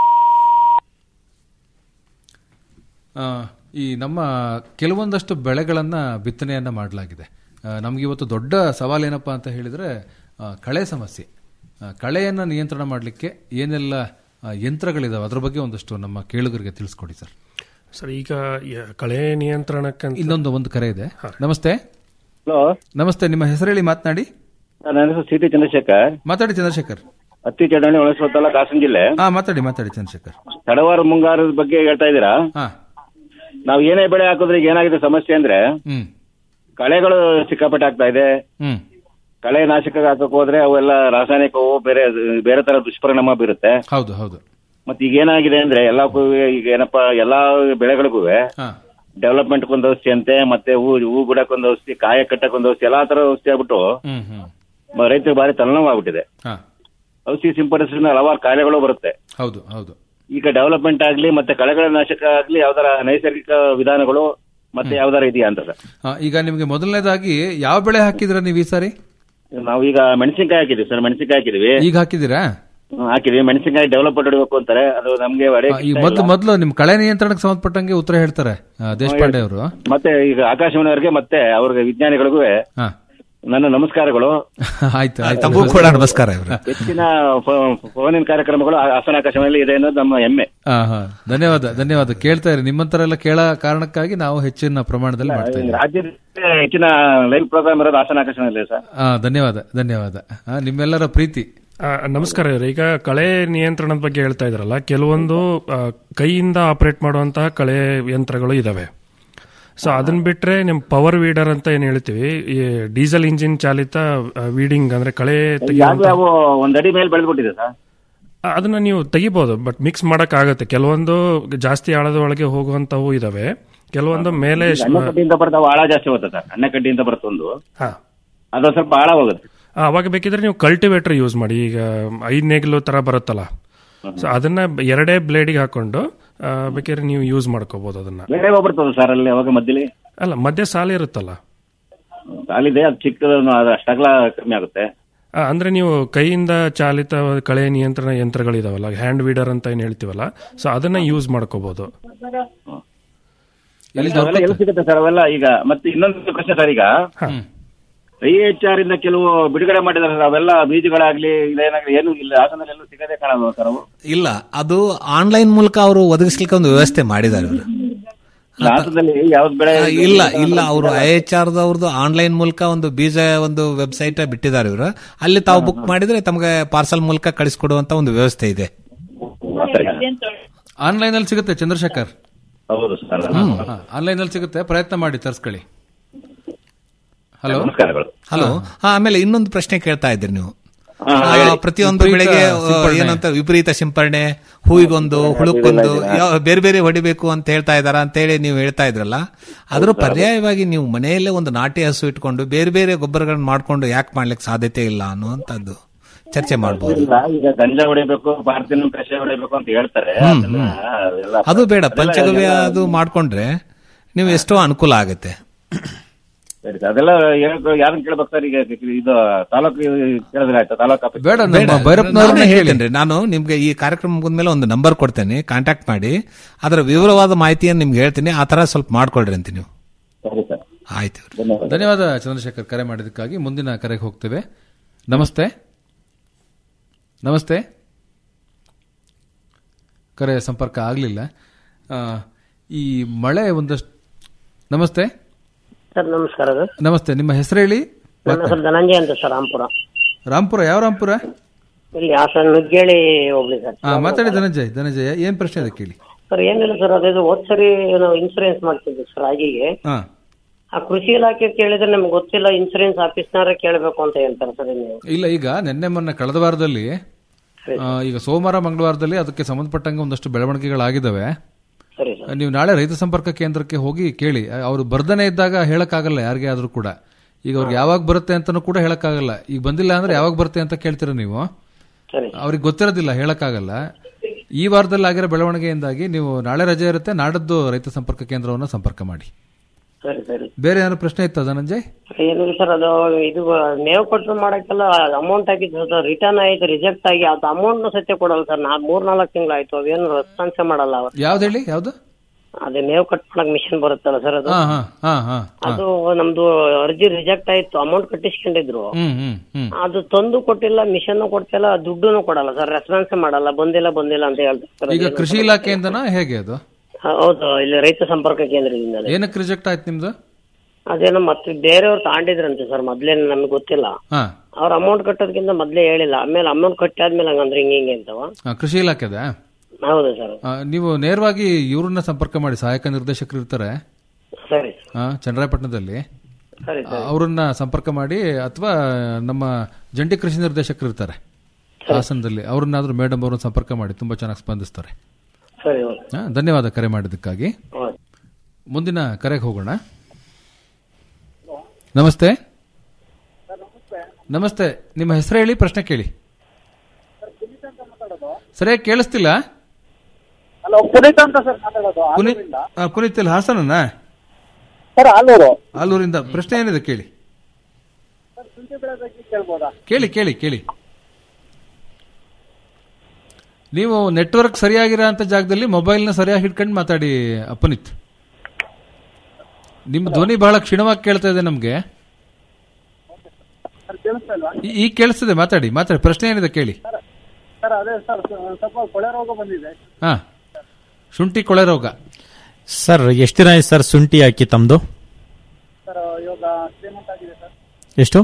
ಆ, ಈ ನಮ್ಮ ಕೆಲವೊಂದಷ್ಟು ಬೆಳೆಗಳನ್ನ ಬಿತ್ತನೆಯನ್ನ ಮಾಡಲಾಗಿದೆ ನಮ್ಗೆ ಇವತ್ತು ದೊಡ್ಡ ಸವಾಲೇನಪ್ಪ ಅಂತ ಹೇಳಿದ್ರೆ ಆ, ಕಳೆ ಸಮಸ್ಯೆ ಆ, ಕಳೆಯನ್ನ ನಿಯಂತ್ರಣ ಮಾಡಲಿಕ್ಕೆ ಏನೆಲ್ಲ ಆ, ಯಂತ್ರಗಳಿದಾವೆ ಅದ್ರ ಬಗ್ಗೆ ಒಂದಷ್ಟು ನಮ್ಮ ಕೇಳುಗರಿಗೆ ತಿಳಿಸ್ಕೊಡಿ ಸರ್ ಸರ್ ಈಗ ಯ- ಕಳೆ ನಿಯಂತ್ರಣಕ್ಕಂತ ಇನ್ನೊಂದು ಒಂದು ಕರೆ ಇದೆ ನಮಸ್ತೆ ಹಲೋ ನಮಸ್ತೆ ನಿಮ್ಮ ಹೆಸರು ಹೇಳಿ ಮಾತನಾಡಿ ನನ್ನ ಹೆಸರು ಸಿ ಟಿ ಚಂದ್ರಶೇಖರ್ ಮಾತಾಡಿ ಚಂದ್ರಶೇಖರ್ ಹತ್ತಿ ಚಡಣಿ ಒಳಸೋ ತಾಲೂಕು ಹಾಸನ ಜಿಲ್ಲೆ ಹಾ ಮಾತಾಡಿ ಮಾತಾಡಿ ಚಂದ್ರಶೇಖರ್ ತಡವಾರ ಮುಂಗಾರದ ಬಗ್ಗೆ ಹೇಳ್ತಾ ಇದ್ದೀರಾ ಹಾ ನಾವು ಏನೇ ಬೆಳೆ ಹಾಕಿದ್ರೆ ಈಗ ಏನಾಗಿದೆ ಸಮಸ್ಯೆ ಅಂದ್ರೆ ಹ್ಮ್ ಕಳೆಗಳು ಸಿಕ್ಕಾಪಟ್ಟೆ ಆಗ್ತಾ ಇದೆ ಹ್ಮ್ ಕಳೆ ನಾಶಕ ಹಾಕಕ್ ಹೋದ್ರೆ ಅವೆಲ್ಲ ರಾಸಾಯನಿಕವು ಬೇರೆ ಬೇರೆ ತರ ದುಷ್ಪರಿಣಾಮ ಬೀರುತ್ತೆ ಹೌದು ಹೌದು ಮತ್ತೆ ಈಗ ಏನಾಗಿದೆ ಅಂದ್ರೆ ಎಲ್ಲಕ್ಕೂ ಈಗ ಏನಪ್ಪಾ ಎಲ್ಲಾ ಬೆಳೆಗಳಿಗೂ ಹಾ ಡೆವಲಪ್ಮೆಂಟ್ ಒಂದು ಔಷಧಿ ಅಂತೆ ಮತ್ತೆ ಹೂ ಹೂ ಬಿಡಕ್ ಒಂದು ಔಷಧಿ ಕಾಯ ಕಟ್ಟಕ್ ಒಂದು ಔಷಧಿ ಎಲ್ಲಾ ತರ ಔಷಧಿ ಆಗ್ಬಿಟ್ಟು ಹ್ಮ್ ಹ್ಮ್ ಬ- ರೈತರಿಗೆ ಭಾರಿ ತಲೆನೋವು ಆಗ್ಬಿಟ್ಟಿದೆ ಹಾ. ಔಷಧಿ ಸಿಂಪಡಿಸಿದ ಹಲವಾರು ಕಾಯಿಲೆಗಳು ಬರುತ್ತೆ ಹೌದು ಹೌದು ಈಗ ಡೆವಲಪ್ಮೆಂಟ್ ಆಗ್ಲಿ ಮತ್ತೆ ಕಳೆಗಳ ನಾಶಕ ಆಗ್ಲಿ ಯಾವ್ದಾರ ನೈಸರ್ಗಿಕ ವಿಧಾನಗಳು ಮತ್ತೆ ಯಾವ್ದಾರ ಇದೆಯಾ ಅಂತ ಸರ್ ಆ, ಈಗ ನಿಮಗೆ ಮೊದಲನೇದಾಗಿ ಯಾವ ಬೆಳೆ ಹಾಕಿದ್ರ ನೀವು ಈ ಸಾರಿ ನಾವು ಈಗ ಮೆಣಸಿನಕಾಯಿ ಹಾಕಿದ್ವಿ ಸರ್ ಮೆಣಸಿನಕಾಯಿ ಹಾಕಿದ್ವಿ ಈಗ ಹಾಕಿದ್ದೀರಾ ಹ್ಮ್, ಹಾಕಿದ್ವಿ ಮೆಣಸಿನಕಾಯಿ ಡೆವಲಪ್ ಹೊಡಿಬೇಕು ಅಂತಾರೆ ಅದು ನಮ್ಗೆ ಆ, ಹೊಡೆಯಕ್ಕೆ ಈ ಇಷ್ಟ ಮೊದ್ಲು ಇಲ್ಲ. ಮೊದಲು ನಿಮ್ ಕಳೆ ನಿಯಂತ್ರಣಕ್ಕೆ ಸಂಬಂಧಪಟ್ಟಂಗೆ ಉತ್ತರ ಹೇಳ್ತಾರೆ ಆ, ದೇಶಪಾಂಡೆ ಅವರು ಮತ್ತೆ ಈಗ ಆಕಾಶವಾಣಿಯವರಿಗೆ ಮತ್ತೆ ಅವ್ರಿಗೆ ವಿಜ್ಞಾನಿಗಳಿಗೂ ಹಾ. ನನ್ನ ನಮಸ್ಕಾರಗಳು ಆಯ್ತು ಆಯ್ತು ತಮಗೂ ಕೂಡ ನಮಸ್ಕಾರ ಇವ್ರೆ. ಹೆಚ್ಚಿನ ಫೋ- ಫೋನಿನ ಕಾರ್ಯಕ್ರಮಗಳು ಹಾಸನ ಆಕಾಶವಾಣಿಯಲ್ಲಿ ಇದೆ ಅನ್ನೋದು ನಮ್ಮ ಹೆಮ್ಮೆ ಹಾ ಹಾ ಧನ್ಯವಾದ ಧನ್ಯವಾದ ಕೇಳ್ತಾ ಇರಿ ನಿಮ್ಮಂತರ ಎಲ್ಲ ಕೇಳ ಕಾರಣಕ್ಕಾಗಿ ನಾವು ಹೆಚ್ಚಿನ ಪ್ರಮಾಣದಲ್ಲಿ ಮಾಡ್ತಾ ಇದ್ದೀವಿ ರಾಜ್ಯದ ಹೆಚ್ಚಿನ ಲೈವ್ ಪ್ರೋಗ್ರಾಮ್ ಇರೋದು ಹಾಸನ ಆಕಾಶವಾಣಿಯಲ್ಲಿ ಸರ್ ಆ, ಧನ್ಯವಾದ ಧನ್ಯವಾದ ಆ, ನಿಮ್ಮೆಲ್ಲರ ಪ್ರೀತಿ ಆ, ನಮಸ್ಕಾರ ಇವ್ರೆ. ಈಗ ಕಳೆ ನಿಯಂತ್ರಣದ ಬಗ್ಗೆ ಹೇಳ್ತಾ ಇದ್ರಲ್ಲ ಕೆಲವೊಂದು ಆ, ಕೈಯಿಂದ ಆಪರೇಟ್ ಮಾಡುವಂತಹ ಕಳೆ ಯಂತ್ರಗಳು ಇದಾವೆ ಸೊ ಅದನ್ನ ಬಿಟ್ರೆ ನಿಮ್ ಪವರ್ ವೀಡರ್ ಅಂತ ಏನ್ ಹೇಳ್ತೀವಿ ಈ ಡೀಸೆಲ್ ಇಂಜಿನ್ ಚಾಲಿತ ವೀಡಿಂಗ್ ಅಂದ್ರೆ ಕಳೆ ತೆಗೆಯುವಂತ ಯಾವ್ಯಾವ ಒಂದ್ ಅಡಿ ಮೇಲೆ ಬೆಳೆದ್ಬಿಟ್ಟಿದೆ ಸರ್ ಆ, ಅದನ್ನ ನೀವು ತೆಗಿಬಹುದು ಬಟ್ ಮಿಕ್ಸ್ ಮಾಡಕ್ ಆಗತ್ತೆ ಕೆಲವೊಂದು ಜಾಸ್ತಿ ಆಳದ ಒಳಗೆ ಹೋಗುವಂತವು ಇದಾವೆ ಕೆಲವೊಂದು ಮೇಲೆ ಅಣ್ಣಕಡ್ಡಿಯಿಂದ ಬರ್ತಾವ ಆಳ ಜಾಸ್ತಿ ಹೋಗುತ್ತೆ ಸರ್ ಅಣ್ಣಕಡ್ಡಿಯಿಂದ ಬರ್ತೊಂದು ಹಾ. ಅದು ಸ್ವಲ್ಪ ಆಳ ಹೋಗುತ್ತೆ ಆ, ಅವಾಗ ಬೇಕಿದ್ರೆ ನೀವು ಕಲ್ಟಿವೇಟರ್ ಯೂಸ್ ಮಾಡಿ ಈಗ ಐದ್ ನೇಗಿಲು ತರ ಬರುತ್ತಲ್ಲ ಸೊ ಅದನ್ನ ಎರಡೇ ಬ್ಲೇಡಿಗೆ ಹಾಕೊಂಡು ಆ, ಬೇಕಾದ್ರೆ ನೀವು ಯೂಸ್ ಮಾಡ್ಕೋಬಹುದು ಅದನ್ನ ಬೇರೆ ಹೋಗ್ಬಿಡ್ತದೆ ಸರ್ ಅಲ್ಲಿ ಅವಾಗ ಮಧ್ಯಲಿ ಅಲ್ಲ ಮಧ್ಯ ಸಾಲ ಇರುತ್ತಲ್ಲ ಸಾಲಿದೆ ಅದು ಚಿಕ್ಕದು ಅದು ಅಷ್ಟಾಗ್ಲ ಕಮ್ಮಿ ಆಗುತ್ತೆ ಆ, ಅಂದ್ರೆ ನೀವು ಕೈಯಿಂದ ಚಾಲಿತ ಕಳೆ ನಿಯಂತ್ರಣ ಯಂತ್ರಗಳಿದಾವಲ್ಲ ಹ್ಯಾಂಡ್ ವೀಡರ್ ಅಂತ ಏನ್ ಹೇಳ್ತೀವಲ್ಲ ಸೊ ಅದನ್ನ ಯೂಸ್ ಮಾಡ್ಕೋಬಹುದು ಅವೆಲ್ಲ ಎಲ್ಲಿ ಸಿಗುತ್ತೆ ಸರ್ ಅವೆಲ್ಲ ಈಗ ಮತ್ತೆ ಇನ್ನೊಂದು ಪ್ರಶ್ನೆ ಸರ್ ಈಗ ಐ ಎಚ್ ಆರ್ ಇಂದ ಕೆಲವು ಬಿಡುಗಡೆ ಮಾಡಿದಾರೆ ಸರ್ ಅವೆಲ್ಲ ಬೀಜಗಳಾಗ್ಲಿ ಇದೇನಾಗ್ಲಿ ಏನು ಇಲ್ಲ ಹಾಸನಲ್ಲಿ ಎಲ್ಲೂ ಸಿಗದೆ ಕಾಣಲ್ವ ಸರ್ ಅವು ಇಲ್ಲ ಅದು ಆನ್ಲೈನ್ ಮೂಲಕ ಅವರು ಒದಗಿಸ್ಲಿಕ್ಕೆ ಒಂದು ವ್ಯವಸ್ಥೆ ಮಾಡಿದ್ದಾರೆ ಇವ್ರು. ಹಾಸನದಲ್ಲಿ ಯಾವ್ದು ಬೆಳೆ ಆ, ಇಲ್ಲ ಇಲ್ಲ ಅವರು ಐ ಎಚ್ ಆರ್ ದವ್ರದ್ದು ಆನ್ಲೈನ್ ಮೂಲಕ ಒಂದು ಬೀಜ ಒಂದು ವೆಬ್ಸೈಟ್ ಬಿಟ್ಟಿದ್ದಾರೆ ಇವರು ಅಲ್ಲಿ ತಾವು ಬುಕ್ ಮಾಡಿದ್ರೆ ತಮಗೆ ಪಾರ್ಸಲ್ ಮೂಲಕ ಕಳಿಸ್ಕೊಡುವಂತ ಒಂದು ವ್ಯವಸ್ಥೆ ಇದೆ ಆನ್ಲೈನ್ ಅಲ್ಲಿ ಸಿಗುತ್ತೆ ಚಂದ್ರಶೇಖರ್ ಹೌದು ಸರ್ ಆನ್ಲೈನ್ ಅಲ್ಲಿ ಸಿಗುತ್ತೆ ಪ್ರಯತ್ನ ಮಾಡಿ ತರ್ಸ್ಕೊಳ್ಳಿ ಹಲೋ ನಮಸ್ಕಾರಗಳು ಹಲೋ ಹಾ, ಆಮೇಲೆ ಇನ್ನೊಂದು ಪ್ರಶ್ನೆ ಕೇಳ್ತಾ ಇದ್ದೀರಿ ನೀವು ಹಾ, ಆ, ಹೇಳಿ. ಪ್ರತಿಯೊಂದು ವಿಪರೀತ ಬೆಳೆಗೆ ಆ, ಸಿಂಪಡಣೆ. ಏನಂತ ವಿಪರೀತ ಸಿಂಪರಣೆ ಹೂವಿಗೊಂದು ಹುಳುಕ್ಕೊಂದು ಯಾವ- ಬೇರೆ ಬೇರೆ ಹೊಡಿಬೇಕು ಅಂತ ಹೇಳ್ತಾ ಇದಾರ ಅಂತೇಳಿ ನೀವು ಹೇಳ್ತಾ ಇದ್ರಲ್ಲ ಅದ್ರ ಪರ್ಯಾಯವಾಗಿ ನೀವು ಮನೆಯಲ್ಲೇ ಒಂದು ನಾಟಿ ಹಸು ಇಟ್ಕೊಂಡು ಬೇರೆ ಬೇರೆ ಗೊಬ್ಬರಗಳನ್ನ ಮಾಡ್ಕೊಂಡು ಯಾಕೆ ಮಾಡ್ಲಿಕ್ಕೆ ಸಾಧ್ಯತೆ ಇಲ್ಲ ಅನ್ನುವಂಥದ್ದು ಚರ್ಚೆ ಮಾಡಬಹುದು ಇಲ್ಲ ಈಗ ಗಂಜಾ ಹೊಡಿಬೇಕು ಪಾರ್ತಿನ ಕಷಾಯ ಹೊಡಿಬೇಕು ಅಂತ ಹೇಳ್ತಾರೆ ಹ್ಮ್, ಅದನ್ನ ಎಲ್ಲ ಅದು ಬೇಡ ಅದೆಲ್ಲ ಪಂಚಗವ್ಯ ಎಲ್ಲ- ಅದು ಮಾಡ್ಕೊಂಡ್ರೆ ನೀವು ಎಷ್ಟೋ ಅನುಕೂಲ ಆಗುತ್ತೆ ಸರಿ ಸರ್. ಅದೆಲ್ಲ ಹೇಳ್ಕೊ- ಯಾರನ್ನ ಕೇಳ್ಬೇಕು ಸರ್ ಈಗ ಇದು ತಾಲೂಕು ಕೇಳಿದ್ರೆ ಆಯ್ತಾ ತಾಲೂಕು ಆಫೀಸ್ ಬೇಡ ಬೇಡ, ನಾನೇ ಹೇಳ್ತೇನೆ ನಾನು ನಿಮ್ಗೆ ಈ ಕಾರ್ಯಕ್ರಮ ಮುಗಿದ್ಮೇಲೆ ಒಂದು ನಂಬರ್ ಕೊಡ್ತೇನೆ ಕಾಂಟ್ಯಾಕ್ಟ್ ಮಾಡಿ ಅದರ ವಿವರವಾದ ಮಾಹಿತಿಯನ್ನು ನಿಮ್ಗೆ ಹೇಳ್ತೀನಿ ಆ ತರ ಸ್ವಲ್ಪ ಮಾಡ್ಕೊಳ್ರಿ ಅಂತ ನೀವು ಸರಿ ಸರ್ ಆಯ್ತು ಧನ್ಯವಾದ ಚಂದ್ರಶೇಖರ್ ಕರೆ ಮಾಡಿದ್ದಕ್ಕಾಗಿ ಮುಂದಿನ ಕರೆಗೆ ಹೋಗ್ತೇವೆ ನಮಸ್ತೆ ನಮಸ್ತೆ ಕರೆ ಸಂಪರ್ಕ ಆಗಲಿಲ್ಲ ಈ ಮಳೆ ಒಂದಷ್ಟು ನಮಸ್ತೆ ಸರ್ ನಮಸ್ಕಾರ ಸರ್ ನಮಸ್ತೆ ನಿಮ್ಮ ಹೆಸರು ಹೇಳಿ ನನ್ನ ಹೆಸರು ಧನಂಜಯ ಅಂತ ಸರ್ ರಾಂಪುರ ರಾಂಪುರ ಯಾವ ರಾಂಪುರ ಇಲ್ಲಿ ಹಾಸನ ನುಗ್ಗೇಳಿ ಹೋಗ್ಲಿ ಸರ್ ಹಾ ಮಾತಾಡಿ ಧನಂಜಯ್ ಧನಂಜಯ ಏನ್ ಪ್ರಶ್ನೆ ಇದೆ ಕೇಳಿ ಸರ್ ಏನಿಲ್ಲ ಸರ್ ಅದೇದು ಹೋದ್ ಸರಿ ನಾವು ಇನ್ಸೂರೆನ್ಸ್ ಮಾಡ್ತಿದ್ವಿ ಸರ್ ರಾಗಿಗೆ ಹಾ ಆ ಕೃಷಿ ಇಲಾಖೆ ಕೇಳಿದ್ರೆ ನಮ್ಗೆ ಗೊತ್ತಿಲ್ಲ ಇನ್ಸೂರೆನ್ಸ್ ಆಫೀಸ್ನವರೇ ಕೇಳಬೇಕು ಅಂತ ಹೇಳ್ತಾರೆ ಸರ್ ನೀವು ಇಲ್ಲ ಈಗ ನಿನ್ನೆ ಮೊನ್ನೆ ಕಳೆದ ವಾರದಲ್ಲಿ ಆ, ಈಗ ಸೋಮವಾರ ಮಂಗಳವಾರದಲ್ಲಿ ಅದಕ್ಕೆ ಸಂಬಂಧಪಟ್ಟಂಗೆ ಒಂದಷ್ಟು ಬೆಳವಣಿಗೆಗಳಾಗಿದ್ದಾವೆ ಸರಿ ನೀವು ನಾಳೆ ರೈತ ಸಂಪರ್ಕ ಕೇಂದ್ರಕ್ಕೆ ಹೋಗಿ ಕೇಳಿ ಅವರು ಬರ್ದನೆ ಇದ್ದಾಗ ಹೇಳಕ್ಕಾಗಲ್ಲ ಯಾರಿಗೆ ಆದ್ರೂ ಕೂಡ ಈಗ ಅವ್ರಿಗೆ ಯಾವಾಗ ಬರುತ್ತೆ ಅಂತಾನೂ ಕೂಡ ಹೇಳಕ್ಕಾಗಲ್ಲ ಈಗ ಬಂದಿಲ್ಲ ಅಂದ್ರೆ ಯಾವಾಗ ಬರುತ್ತೆ ಅಂತ ಕೇಳ್ತೀರ ನೀವು ಸರಿ ಅವ್ರಿಗೆ ಗೊತ್ತಿರೋದಿಲ್ಲ ಹೇಳಕ್ಕಾಗಲ್ಲ ಈ ವಾರದಲ್ಲಿ ಆಗಿರೋ ಬೆಳವಣಿಗೆಯಿಂದಾಗಿ ನೀವು ನಾಳೆ ರಜೆ ಇರುತ್ತೆ ನಾಡದ್ದು ರೈತ ಸಂಪರ್ಕ ಕೇಂದ್ರವನ್ನ ಸಂಪರ್ಕ ಮಾಡಿ ಸರಿ ಸರಿ ಬೇರೆ ಏನಾದ್ರು ಪ್ರಶ್ನೆ ಇತ್ತ ಧನಂಜಯ್ ಏನಿಲ್ಲ ಸರ್ ಅದು ಇದು ಮೇವು ಕೊಟ್ಟರು ಮಾಡಕ್ಕೆಲ್ಲ ಅಮೌಂಟ್ ಹಾಕಿದ್ದು ರಿಟರ್ನ್ ಆಯ್ತು ರಿಜೆಕ್ಟ್ ಆಗಿ ಅದು ಅಮೌಂಟ್ ಸತ್ಯ ಕೊಡಲ್ಲ ಸರ್ ನಾ ಮೂರ್ ನಾಲ್ಕು ತಿಂಗಳಾಯ್ತು ಅವೇನು ರೆಸ್ಪಾನ್ಸ್ ಮಾಡಲ್ಲ ಅವ್ರು ಯಾವ್ದು ಹೇಳಿ ಯಾವ್ದು ಅದೇ ಮೇವು ಕಟ್ ಮಾಡಕ್ ಮಿಷನ್ ಬರುತ್ತಲ್ಲ ಸರ್ ಅದು ಹಾ ಹಾ ಹಾ ಹಾ ಹಾ. ಅದು ನಮ್ದು ಅರ್ಜಿ ರಿಜೆಕ್ಟ್ ಆಯ್ತು ಅಮೌಂಟ್ ಕಟ್ಟಿಸ್ಕೊಂಡಿದ್ರು ಹ್ಮ್ ಹ್ಮ್ ಹ್ಮ್ ಅದು ತಂದು ಕೊಟ್ಟಿಲ್ಲ ಮಿಷನ್ ಕೊಡ್ತಿಲ್ಲ ದುಡ್ಡುನು ಕೊಡಲ್ಲ ಸರ್ ರೆಸ್ಪಾನ್ಸ್ ಮಾಡಲ್ಲ ಬಂದಿಲ್ಲ ಬಂದಿಲ್ಲ ಅಂತ ಹೇಳ್ತಾರೆ ಈಗ ಕೃಷಿ ಇಲಾಖೆಯಿಂದನಾ ಹೇಗೆ ಅದು ಹೌದು ಇಲ್ಲಿ ರೈತ ಸಂಪರ್ಕ ಕೇಂದ್ರದಿಂದ ಏನಕ್ಕೆ ರಿಜೆಕ್ಟ್ ಆಯ್ತು ನಿಮ್ದು ಅದೇನೋ ಮತ್ತೆ ಬೇರೆಯವ್ರು ತಾಂಡಿದ್ರಂತೆ ಸರ್ ಮೊದ್ಲೇನು ನಮ್ಗೆ ಗೊತ್ತಿಲ್ಲ ಹಾ ಅವ್ರ ಅಮೌಂಟ್ ಕಟ್ಟೋದಕ್ಕಿಂತ ಮೊದ್ಲೇ ಹೇಳಿಲ್ಲ ಆಮೇಲೆ ಅಮೌಂಟ್ ಕಟ್ಟಾದ್ಮೇಲೆ ಹಂಗಂದ್ರೆ ಹಿಂಗೆ ಹಿಂಗೆ ಅಂತವ ಆ, ಕೃಷಿ ಇಲಾಖೆದ ಹೌದು ಸರ್ ನೀವು ನೇರವಾಗಿ ಇವ್ರನ್ನ ಸಂಪರ್ಕ ಮಾಡಿ ಸಹಾಯಕ ನಿರ್ದೇಶಕರು ಇರ್ತಾರೆ ಸರಿ ಆ, ಚನ್ನರಾಯಪಟ್ಟಣದಲ್ಲಿ ಸರಿ ಆ, ಅವ್ರನ್ನ ಸಂಪರ್ಕ ಮಾಡಿ ಅಥವಾ ನಮ್ಮ ಜಂಟಿ ಕೃಷಿ ನಿರ್ದೇಶಕರು ಇರ್ತಾರೆ ಹಾಸನದಲ್ಲಿ ಅವ್ರನ್ನಾದ್ರೂ ಮೇಡಮ್ ಅವ್ರನ್ನ ಸಂಪರ್ಕ ಮಾಡಿ ತುಂಬಾ ಚೆನ್ನಾಗಿ ಸ್ಪಂದಿಸ್ತಾರೆ ಸರಿ ಓಕೆ ಆ, ಧನ್ಯವಾದ ಕರೆ ಮಾಡಿದ್ದಕ್ಕಾಗಿ ಹೌದು. ಮುಂದಿನ ಕರೆಗೆ ಹೋಗೋಣ ನಮಸ್ತೆ ನಮಸ್ತೆ ನಿಮ್ಮ ಹೆಸರು ಹೇಳಿ ಪ್ರಶ್ನೆ ಕೇಳಿ ಸರಿಯಾಗಿ ಕೇಳಿಸ್ತಿಲ್ಲ ಹಲೋ ಪುನೀತ್ ಅಂತ ಸರ್ ಮಾತಾಡೋದು ಪುನೀತ್ ಆ, ಪುನೀತ್ ಇಲ್ಲಿ ಹಾಸನನಾ ಸರ್ ಆಲೂರು ಆಲೂರಿಂದ ಪ್ರಶ್ನೆ ಏನಿದೆ ಕೇಳಿ ಸರ್ ಶುಂಠಿ ಬೆಳೆ ಬಗ್ಗೆ ಕೇಳ್ಬೋದಾ ಕೇಳಿ ಕೇಳಿ ಕೇಳಿ ನೀವು ನೆಟ್ವರ್ಕ್ ಸರಿಯಾಗಿರೋ ಅಂತ ಜಾಗದಲ್ಲಿ ಮೊಬೈಲ್ನ ಸರಿಯಾಗಿ ಹಿಡ್ಕೊಂಡು ಮಾತಾಡಿ ಅಪನಿತ್ ನಿಮ್ಮ ಧ್ವನಿ ಬಹಳ ಕ್ಷೀಣವಾಗಿ ಕೇಳ್ತಾ ಇದೆ ನಮ್ಗೆ ಸರ್ ಕೇಳಿಸ್ತಾ ಇಲ್ವಾ ಈ- ಈಗ ಕೇಳಿಸ್ತದೆ ಮಾತಾಡಿ ಮಾತಾಡಿ ಪ್ರಶ್ನೆ ಏನಿದೆ ಕೇಳಿ ಸರ್ ಅದೇ ಸರ್ ಸ್ವಲ್ಪ ಕೊಳೆ ರೋಗ ಬಂದಿದೆ ಹಾ ಶುಂಠಿ ಕೊಳೆ ರೋಗ ಸರ್ ಎಷ್ಟು ದಿನ ಆಯ್ತು ಸರ್ ಶುಂಠಿ ಹಾಕಿ ತಮ್ಮದು ಸರ್ ಇವಾಗ ಶ್ರೀಮಂತ ಆಗಿದೆ ಸರ್ ಎಷ್ಟು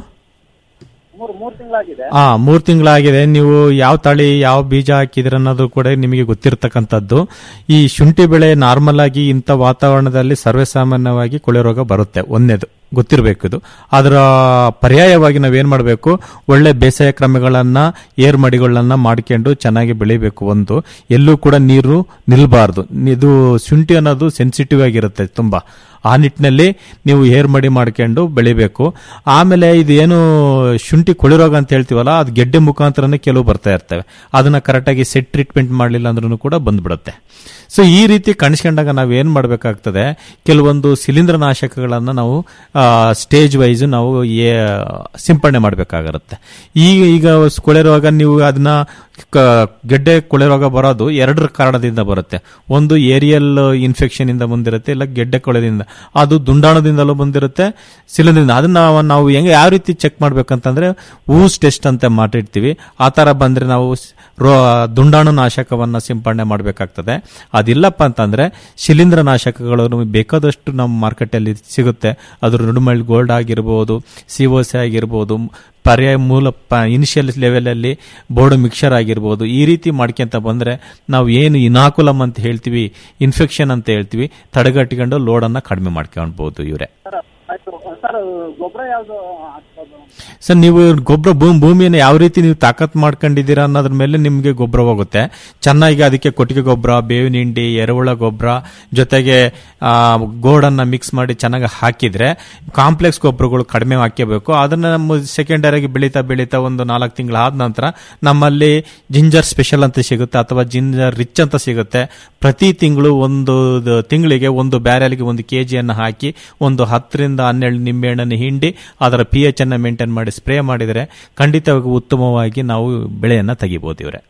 ಮೂರು ಮೂರು ತಿಂಗಳಾಗಿದೆ ಆ ಮೂರು ತಿಂಗಳಾಗಿದೆ ನೀವು ಯಾವ ತಳಿ ಯಾವ ಬೀಜ ಹಾಕಿದ್ರೆ ಅನ್ನೋದು ಕೂಡ ನಿಮಗೆ ಗೊತ್ತಿರತಕ್ಕಂಥದ್ದು ಈ ಶುಂಠಿ ಬೆಳೆ ನಾರ್ಮಲ್ ಆಗಿ ಇಂಥ ವಾತಾವರಣದಲ್ಲಿ ಸರ್ವೇಸಾಮಾನ್ಯವಾಗಿ ಕೊಳೆ ರೋಗ ಬರುತ್ತೆ ಒಂದೇದು ಗೊತ್ತಿರಬೇಕು ಇದು ಅದರ ಪರ್ಯಾಯವಾಗಿ ನಾವೇನ್ ಮಾಡಬೇಕು ಒಳ್ಳೆ ಬೇಸಾಯ ಕ್ರಮಗಳನ್ನ ಏರ್ ಮಡಿಗಳನ್ನ ಮಾಡ್ಕೊಂಡು ಚೆನ್ನಾಗಿ ಬೆಳಿಬೇಕು ಒಂದು ಎಲ್ಲೂ ಕೂಡ ನೀರು ನಿಲ್ಬಾರ್ದು ಇದು ಶುಂಠಿ ಅನ್ನೋದು ಸೆನ್ಸಿಟಿವ್ ಆಗಿರುತ್ತೆ ತುಂಬಾ ಆ ನಿಟ್ಟಿನಲ್ಲಿ ನೀವು ಏರ್ ಮಡಿ ಮಾಡ್ಕೊಂಡು ಬೆಳಿಬೇಕು ಆಮೇಲೆ ಇದು ಏನು ಶುಂಠಿ ಕೊಳಿರೋಗ ಅಂತ ಹೇಳ್ತೀವಲ್ಲ ಅದು ಗೆಡ್ಡೆ ಮುಖಾಂತರನೇ ಕೆಲವು ಬರ್ತಾ ಇರ್ತವೆ ಅದನ್ನ ಕರೆಕ್ಟಾಗಿ ಸೆಟ್ ಟ್ರೀಟ್ಮೆಂಟ್ ಮಾಡಲಿಲ್ಲ ಅಂದ್ರೂ ಕೂಡ ಬಂದ್ಬಿಡುತ್ತೆ ಸೊ ಈ ರೀತಿ ಕಾಣಿಸ್ಕೊಂಡಾಗ ನಾವು ಏನ್ ಮಾಡಬೇಕಾಗ್ತದೆ ಕೆಲವೊಂದು ಶಿಲೀಂಧ್ರ ನಾಶಕಗಳನ್ನು ನಾವು ಸ್ಟೇಜ್ ವೈಸ್ ನಾವು ಏ- ಸಿಂಪಡಣೆ ಮಾಡಬೇಕಾಗಿರುತ್ತೆ ಈಗ ಈಗ ಕೊಳೆ ರೋಗ ನೀವು ಅದನ್ನ ಕ- ಗೆಡ್ಡೆ ಕೊಳೆ ರೋಗ ಬರೋದು ಎರಡರ ಕಾರಣದಿಂದ ಬರುತ್ತೆ ಒಂದು ಏರಿಯಲ್ ಇನ್ಫೆಕ್ಷನ್ ಇಂದ ಬಂದಿರುತ್ತೆ ಇಲ್ಲ ಗೆಡ್ಡೆ ಕೊಳೆದಿಂದ ಅದು ದುಂಡಾಣದಿಂದಲೂ ಬಂದಿರುತ್ತೆ ಶಿಲೀಂಧ್ರದಿಂದ ಅದನ್ನ ನಾವು- ನಾವು ಹೆಂಗೆ ಯಾವ ರೀತಿ ಚೆಕ್ ಮಾಡ್ಬೇಕಂತಂದ್ರೆ ಊಸ್ ಟೆಸ್ಟ್ ಅಂತ ಮಾಡಿರ್ತೀವಿ ಆ ತರ ಬಂದ್ರೆ ನಾವು ಸ್- ರೋ ದುಂಡಾಣು ನಾಶಕವನ್ನ ಸಿಂಪಡಣೆ ಮಾಡಬೇಕಾಗ್ತದೆ ಅದಿಲ್ಲಪ್ಪ ಅಂತಂದ್ರೆ ಶಿಲೀಂಧ್ರ ನಾಶಕಗಳು ನಮಗೆ ಬೇಕಾದಷ್ಟು ನಮ್ಮ ಮಾರ್ಕೆಟಲ್ಲಿ ಸಿಗುತ್ತೆ ಅದ್ರ ನುಡುಮಳ್ಳಿ ಗೋಲ್ಡ್ ಆಗಿರ್ಬೋದು ಸಿಒಸಿ ಆಗಿರ್ಬೋದು ಪರ್ಯಾಯ ಮೂಲ ಇನಿಷಿಯಲ್ ಲೆವೆಲಲ್ಲಿ ಬೋರ್ಡ್ ಮಿಕ್ಸರ್ ಆಗಿರ್ಬೋದು ಈ ರೀತಿ ಮಾಡ್ಕೊಂತ ಬಂದ್ರೆ ನಾವು ಏನು ಇನಾಕುಲಮ್ ಅಂತ ಹೇಳ್ತೀವಿ ಇನ್ಫೆಕ್ಷನ್ ಅಂತ ಹೇಳ್ತೀವಿ ತಡೆಗಟ್ಟಿಕೊಂಡು ಲೋಡನ್ನ ಕಡಿಮೆ ಮಾಡ್ಕೊಳ್ಬಹುದು ಇವರೇ ಸರ್ ಆಯ್ತು ಸರ್ ಗೊಬ್ಬರ ಯಾವ್ದು ಹಾಕ್ಬೋದು ಸರ್ ನೀವು ಗೊಬ್ಬರ ಭೂಮಿ ಭೂಮಿಯನ್ನು ಯಾವ ರೀತಿ ನೀವು ತಾಕತ್ ಮಾಡ್ಕೊಂಡಿದ್ದೀರಾ ಅನ್ನೋದ್ರ ಮೇಲೆ ನಿಮಗೆ ಗೊಬ್ಬರ ಹೋಗುತ್ತೆ ಚೆನ್ನಾಗಿ ಅದಕ್ಕೆ ಕೊಟ್ಟಿಗೆ ಗೊಬ್ಬರ ಬೇವಿನ ಹಿಂಡಿ ಎರೆಹುಳ ಗೊಬ್ಬರ ಜೊತೆಗೆ ಆ, ಗೋಡನ್ನ ಮಿಕ್ಸ್ ಮಾಡಿ ಚೆನ್ನಾಗಿ ಹಾಕಿದ್ರೆ ಕಾಂಪ್ಲೆಕ್ಸ್ ಗೊಬ್ಬರಗಳು ಕಡಿಮೆ ಹಾಕಬೇಕು ಅದನ್ನ ನಮ್ಮ ಸೆಕೆಂಡರಿಯಾಗಿ ಬೆಳೀತಾ ಬೆಳೀತಾ ಒಂದು ನಾಲ್ಕು ತಿಂಗಳ ಆದ ನಂತರ ನಮ್ಮಲ್ಲಿ ಜಿಂಜರ್ ಸ್ಪೆಷಲ್ ಅಂತ ಸಿಗುತ್ತೆ ಅಥವಾ ಜಿಂಜರ್ ರಿಚ್ ಅಂತ ಸಿಗುತ್ತೆ ಪ್ರತಿ ತಿಂಗಳು ಒಂದು ದ- ತಿಂಗಳಿಗೆ ಒಂದು ಬ್ಯಾರೆಲ್ಗೆ ಒಂದು ಕೆ ಜಿಯನ್ನು ಹಾಕಿ ಒಂದು ಹತ್ತರಿಂದ ಹನ್ನೆರಡು ನಿಂಬೆಹಣ್ಣನ್ನು ಹಿಂಡಿ ಅದರ ಪಿ ಎಚ್ ಅನ್ನು ಮೇಂಟೈನ್ ಮಾಡಿ ಸ್ಪ್ರೇ ಮಾಡಿದರೆ ಖಂಡಿತವಾಗಿ ಉತ್ತಮವಾಗಿ ನಾವು ಬೆಳೆಯನ್ನು ತೆಗಿಬೋದು ಇವರೇ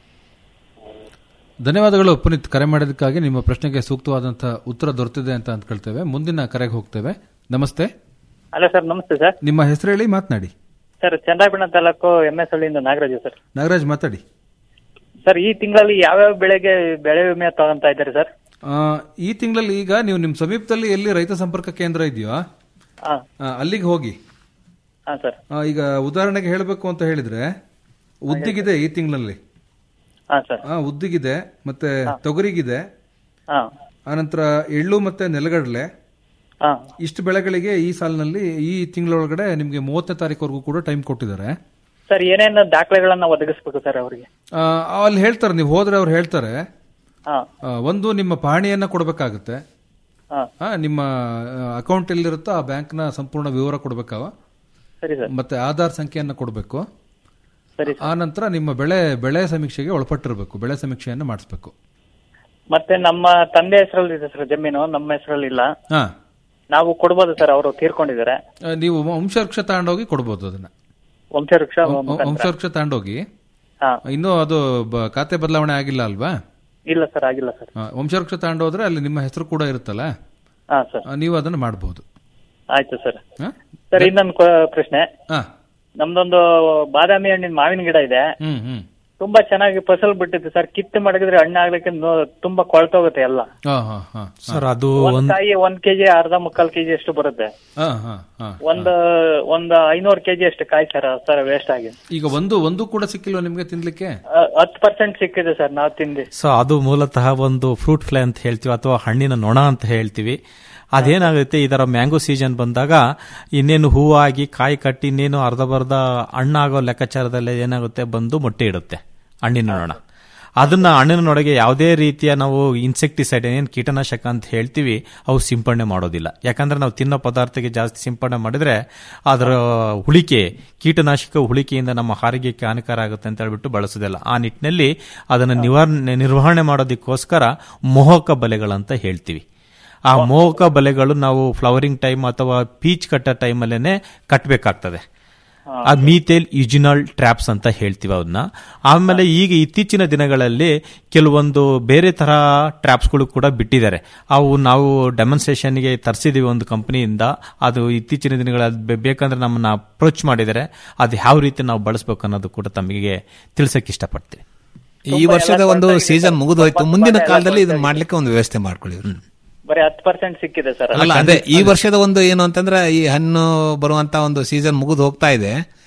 ಧನ್ಯವಾದಗಳು ಪುನೀತ್ ಕರೆ ಮಾಡೋದಕ್ಕಾಗಿ ನಿಮ್ಮ ಪ್ರಶ್ನೆಗೆ ಸೂಕ್ತವಾದಂತಹ ಉತ್ತರ ದೊರೆತಿದೆ ಅಂತ ಅಂದ್ಕೊಳ್ತೇವೆ ಮುಂದಿನ ಕರೆಗೆ ಹೋಗ್ತೇವೆ ನಮಸ್ತೆ ಹಲೋ ಸರ್ ನಮಸ್ತೆ ಸರ್ ನಿಮ್ಮ ಹೆಸರು ಹೇಳಿ ಮಾತನಾಡಿ sir Chandrapattana taluk M S ಹಳ್ಳಿಯಿಂದ ನಾಗರಾಜು ಸರ್ ನಾಗರಾಜ್ ಮಾತಾಡಿ ಸರ್ ಈ ತಿಂಗಳಲ್ಲಿ ಯಾವ್ಯಾವ ಬೆಳೆಗೆ ಬೆಳೆ ವಿಮೆ ತಗೊಂತ ಇದ್ದಾರೆ ಸರ್ ಆ, ಈ ತಿಂಗಳಲ್ಲಿ ಈಗ ನೀವು ನಿಮ್ಮ ಸಮೀಪದಲ್ಲಿ ಎಲ್ಲಿ ರೈತ ಸಂಪರ್ಕ ಕೇಂದ್ರ ಇದೆಯೋ ಹಾ ಆ, ಅಲ್ಲಿಗೆ ಹೋಗಿ ಹಾ ಸರ್ ಆ, ಈಗ ಉದಾಹರಣೆಗೆ ಹೇಳಬೇಕು ಅಂತ ಹೇಳಿದ್ರೆ ಉದ್ದಿಗಿದೆ ಈ ತಿಂಗಳಲ್ಲಿ ಹಾ ಸರ್ ಆ, ಉದ್ದಿಗಿದೆ ಮತ್ತೆ ತೊಗರಿಗಿದೆ ಹಾ ಆನಂತರ ಎಳ್ಳು ಮತ್ತೆ ನೆಲಗಡಲೆ ಹಾ ಇಷ್ಟು ಬೆಳೆಗಳಿಗೆ ಈ ಸಾಲಿನಲ್ಲಿ ಈ ತಿಂಗಳೊಳಗಡೆ ನಿಮಗೆ ಮೂವತ್ತನೇ ತಾರೀಕುವರೆಗೂ ಕೂಡ ಟೈಮ್ ಕೊಟ್ಟಿದ್ದಾರೆ ಸರ್ ಏನೇನು ದಾಖಲೆಗಳನ್ನ ಒದಗಿಸ್ಬೇಕು ಸರ್ ಅವರಿಗೆ ಆ, ಅಲ್ಲಿ ಹೇಳ್ತಾರೆ ನೀವು ಹೋದ್ರೆ ಅವ್ರು ಹೇಳ್ತಾರೆ ಹಾ ಆ, ಒಂದು ನಿಮ್ಮ ಪಹಣಿಯನ್ನ ಕೊಡಬೇಕಾಗುತ್ತೆ ಹಾ ಆ, ನಿಮ್ಮ ಅಕೌಂಟ್ ಎಲ್ಲಿರುತ್ತೋ ಆ ಬ್ಯಾಂಕ್ನ ಸಂಪೂರ್ಣ ವಿವರ ಕೊಡಬೇಕಾವ ಸರಿ ಸರ್ ಮತ್ತೆ ಆಧಾರ್ ಸಂಖ್ಯೆಯನ್ನ ಕೊಡಬೇಕು ಸರಿ ಆ ನಂತರ ನಿಮ್ಮ ಬೆಳೆ ಬೆಳೆ ಸಮೀಕ್ಷೆಗೆ ಒಳಪಟ್ಟಿರಬೇಕು ಬೆಳೆ ಸಮೀಕ್ಷೆಯನ್ನು ಮಾಡಿಸ್ಬೇಕು ಮತ್ತೆ ನಮ್ಮ ತಂದೆ ಹೆಸರಲ್ಲಿ ಇದೆ ಸರ್ ಜಮೀನು ನಮ್ಮ ಹೆಸರಲ್ಲಿ ಇಲ್ಲ ಹಾ ನಾವು ಕೊಡ್ಬೋದು ಸರ್ ಅವರು ತೀರ್ಕೊಂಡಿದ್ದಾರೆ ಆ, ನೀವು ವಂಶವೃಕ್ಷ ತಗೊಂಡೋಗಿ ಕೊಡ್ಬೋದು ಅದನ್ನ ವಂಶವೃಕ್ಷ ವಂಶ- ಮುಖಾಂತರ. ವಂಶವೃಕ್ಷ ತಗೊಂಡೋಗಿ ಹಾ ಇನ್ನೂ ಅದು ಬ- ಖಾತೆ ಬದಲಾವಣೆ ಆಗಿಲ್ಲ ಅಲ್ವಾ ಇಲ್ಲ ಸರ್ ಆಗಿಲ್ಲ ಸರ್ ಆ, ವಂಶವೃಕ್ಷ ತಗೊಂಡೋದ್ರೆ ಅಲ್ಲಿ ನಿಮ್ಮ ಹೆಸರು ಕೂಡ ಇರುತ್ತಲ್ಲ ಹಾ ಸರ್ ಆ, ನೀವು ಅದನ್ನ ಮಾಡಬಹುದು ಆಯ್ತು ಸರ್ ಸರ್ ಇನ್ನೊಂದು ಕೊ- ಪ್ರಶ್ನೆ ಹಾ ನಮ್ದೊಂದು ಬಾದಾಮಿ ಹಣ್ಣಿನ ಮಾವಿನ ಗಿಡ ಇದೆ ಹ್ಮ್ ಹ್ಮ್ ತುಂಬಾ ಚೆನ್ನಾಗಿ ಫಸಲ್ ಬಿಟ್ಟಿದೆ ಸರ್ ಕಿತ್ತು ಮಡಗಿದ್ರೆ ಹಣ್ಣಾಗ್ಲಿಕ್ಕೆ ನೋ- ತುಂಬಾ ಕೊಳ್ತೋಗುತ್ತೆ ಎಲ್ಲ ಹಾ ಹಾ ಹಾ ಸರ್ ಅದು ಒಂದ್ ಒಂದ್ ಕಾಯಿ ಒಂದ್ ಕೆಜಿ ಅರ್ಧ ಮುಕ್ಕಾಲ್ ಕೆಜಿ ಅಷ್ಟು ಬರುತ್ತೆ ಹಾ ಹಾ ಹಾ ಒಂದ್ ಒಂದ್ ಐನೂರು ಕೆಜಿ ಅಷ್ಟು ಕಾಯಿ ಸರ್ ಸರ್ ವೇಸ್ಟ್ ಆಗಿ ಈಗ ಒಂದು ಒಂದು ಕೂಡ ಸಿಕ್ಕಿಲ್ವಾ ನಿಮ್ಗೆ ತಿನ್ಲಿಕ್ಕೆ ಅ- ಹತ್ತು ಪರ್ಸೆಂಟ್ ಸಿಕ್ಕಿದೆ ಸರ್ ನಾವು ತಿಂದು ಸೊ ಅದು ಮೂಲತಃ ಒಂದು ಫ್ರೂಟ್ ಫ್ಲೈ ಅಂತ ಹೇಳ್ತೀವಿ ಅಥವಾ ಹಣ್ಣಿನ ನೊಣ ಅಂತ ಹೇಳ್ತೀವಿ ಅದೇನಾಗುತ್ತೆ ಇದರ ಮ್ಯಾಂಗೋ ಸೀಸನ್ ಬಂದಾಗ ಇನ್ನೇನು ಹೂವಾಗಿ ಕಾಯಿ ಕಟ್ಟಿ ಇನ್ನೇನು ಅರ್ಧ ಬರ್ಧ ಹಣ್ಣಾಗೋ ಲೆಕ್ಕಾಚಾರದಲ್ಲಿ ಏನಾಗುತ್ತೆ ಬಂದು ಮೊಟ್ಟೆ ಇಡುತ್ತೆ ಹಣ್ಣಿನ ನೊಣ ಅದನ್ನ ಹಣ್ಣಿನೊಳಗೆ ಯಾವುದೇ ರೀತಿಯ ನಾವು ಇನ್ಸೆಕ್ಟಿಸೈಡ್ ಏನ್ ಕೀಟನಾಶಕ ಅಂತ ಹೇಳ್ತೀವಿ ಅವು ಸಿಂಪಡಣೆ ಮಾಡೋದಿಲ್ಲ ಯಾಕಂದ್ರೆ ನಾವು ತಿನ್ನೋ ಪದಾರ್ಥಕ್ಕೆ ಜಾಸ್ತಿ ಸಿಂಪಡಣೆ ಮಾಡಿದ್ರೆ ಅದರ ಹುಳಿಕೆ ಕೀಟನಾಶಕ ಹುಳಿಕೆಯಿಂದ ನಮ್ಮ ಆರೋಗ್ಯಕ್ಕೆ ಹಾನಿಕಾರ ಆಗುತ್ತೆ ಅಂತ ಹೇಳ್ಬಿಟ್ಟು ಬಳಸೋದಿಲ್ಲ ಆ ನಿಟ್ಟಿನಲ್ಲಿ ಅದನ್ನು ನಿವಾರಣೆ ನಿರ್ವಹಣೆ ಮಾಡೋದಕ್ಕೋಸ್ಕರ ಮೋಹಕ ಬಲೆಗಳಂತ ಹೇಳ್ತೀವಿ ಆ ಮೋಹಕ ಬಲೆಗಳು ನಾವು ಫ್ಲವರಿಂಗ್ ಟೈಮ್ ಅಥವಾ ಪೀಚ್ ಕಟ್ಟ ಟೈಮಲ್ಲೇನೆ ಕಟ್ಟಬೇಕಾಗ್ತದೆ ಆ ಮೀಥೇಲ್ ಯುಜಿನಾಲ್ ಟ್ರ್ಯಾಪ್ಸ್ ಅಂತ ಹೇಳ್ತೀವಿ ಅದನ್ನ ಆಮೇಲೆ ಈಗ ಇತ್ತೀಚಿನ ದಿನಗಳಲ್ಲಿ ಕೆಲವೊಂದು ಬೇರೆ ತರ ಟ್ರ್ಯಾಪ್ಸ್ಗಳು ಕೂಡ ಬಿಟ್ಟಿದ್ದಾರೆ ಅವು ನಾವು ಡೆಮಾನ್ಸ್ಟ್ರೇಷನ್ಗೆ ತರಿಸಿದೀವಿ ಒಂದು ಕಂಪನಿಯಿಂದ ಅದು ಇತ್ತೀಚಿನ ದಿನಗಳಲ್ಲಿ ಬೆ- ಬೇಕಂದ್ರೆ ನಮ್ಮನ್ನ ಅಪ್ರೋಚ್ ಮಾಡಿದರೆ ಅದು ಯಾವ ರೀತಿ ನಾವು ಬಳಸಬೇಕು ಅನ್ನೋದು ಕೂಡ ತಮಗೆ ತಿಳಿಸಕ್ಕೆ ಇಷ್ಟಪಡ್ತೀನಿ ಈ ವರ್ಷದ ಒಂದು ಸೀಸನ್ ಮುಗಿದು ಹೋಯ್ತು ಮುಂದಿನ ಕಾಲದಲ್ಲಿ ಇದನ್ನ ಮಾಡ್ಲಿಕ್ಕೆ ಒಂದು ವ್ಯವಸ್ಥೆ ಮಾಡ್ಕೊಳ್ಳಿ ಬರೀ ಹತ್ತು ಪರ್ಸೆಂಟ್ ಸಿಕ್ಕಿದೆ ಸರ್ ಅಲ್ಲ ಅದೇ ಈ ವರ್ಷದ ಒಂದು ಏನು ಅಂತಂದ್ರೆ ಈ ಹಣ್ಣು ಬರುವಂತ ಒಂದು ಸೀಸನ್ ಮುಗಿದು ಹೋಗ್ತಾ ಇದೆ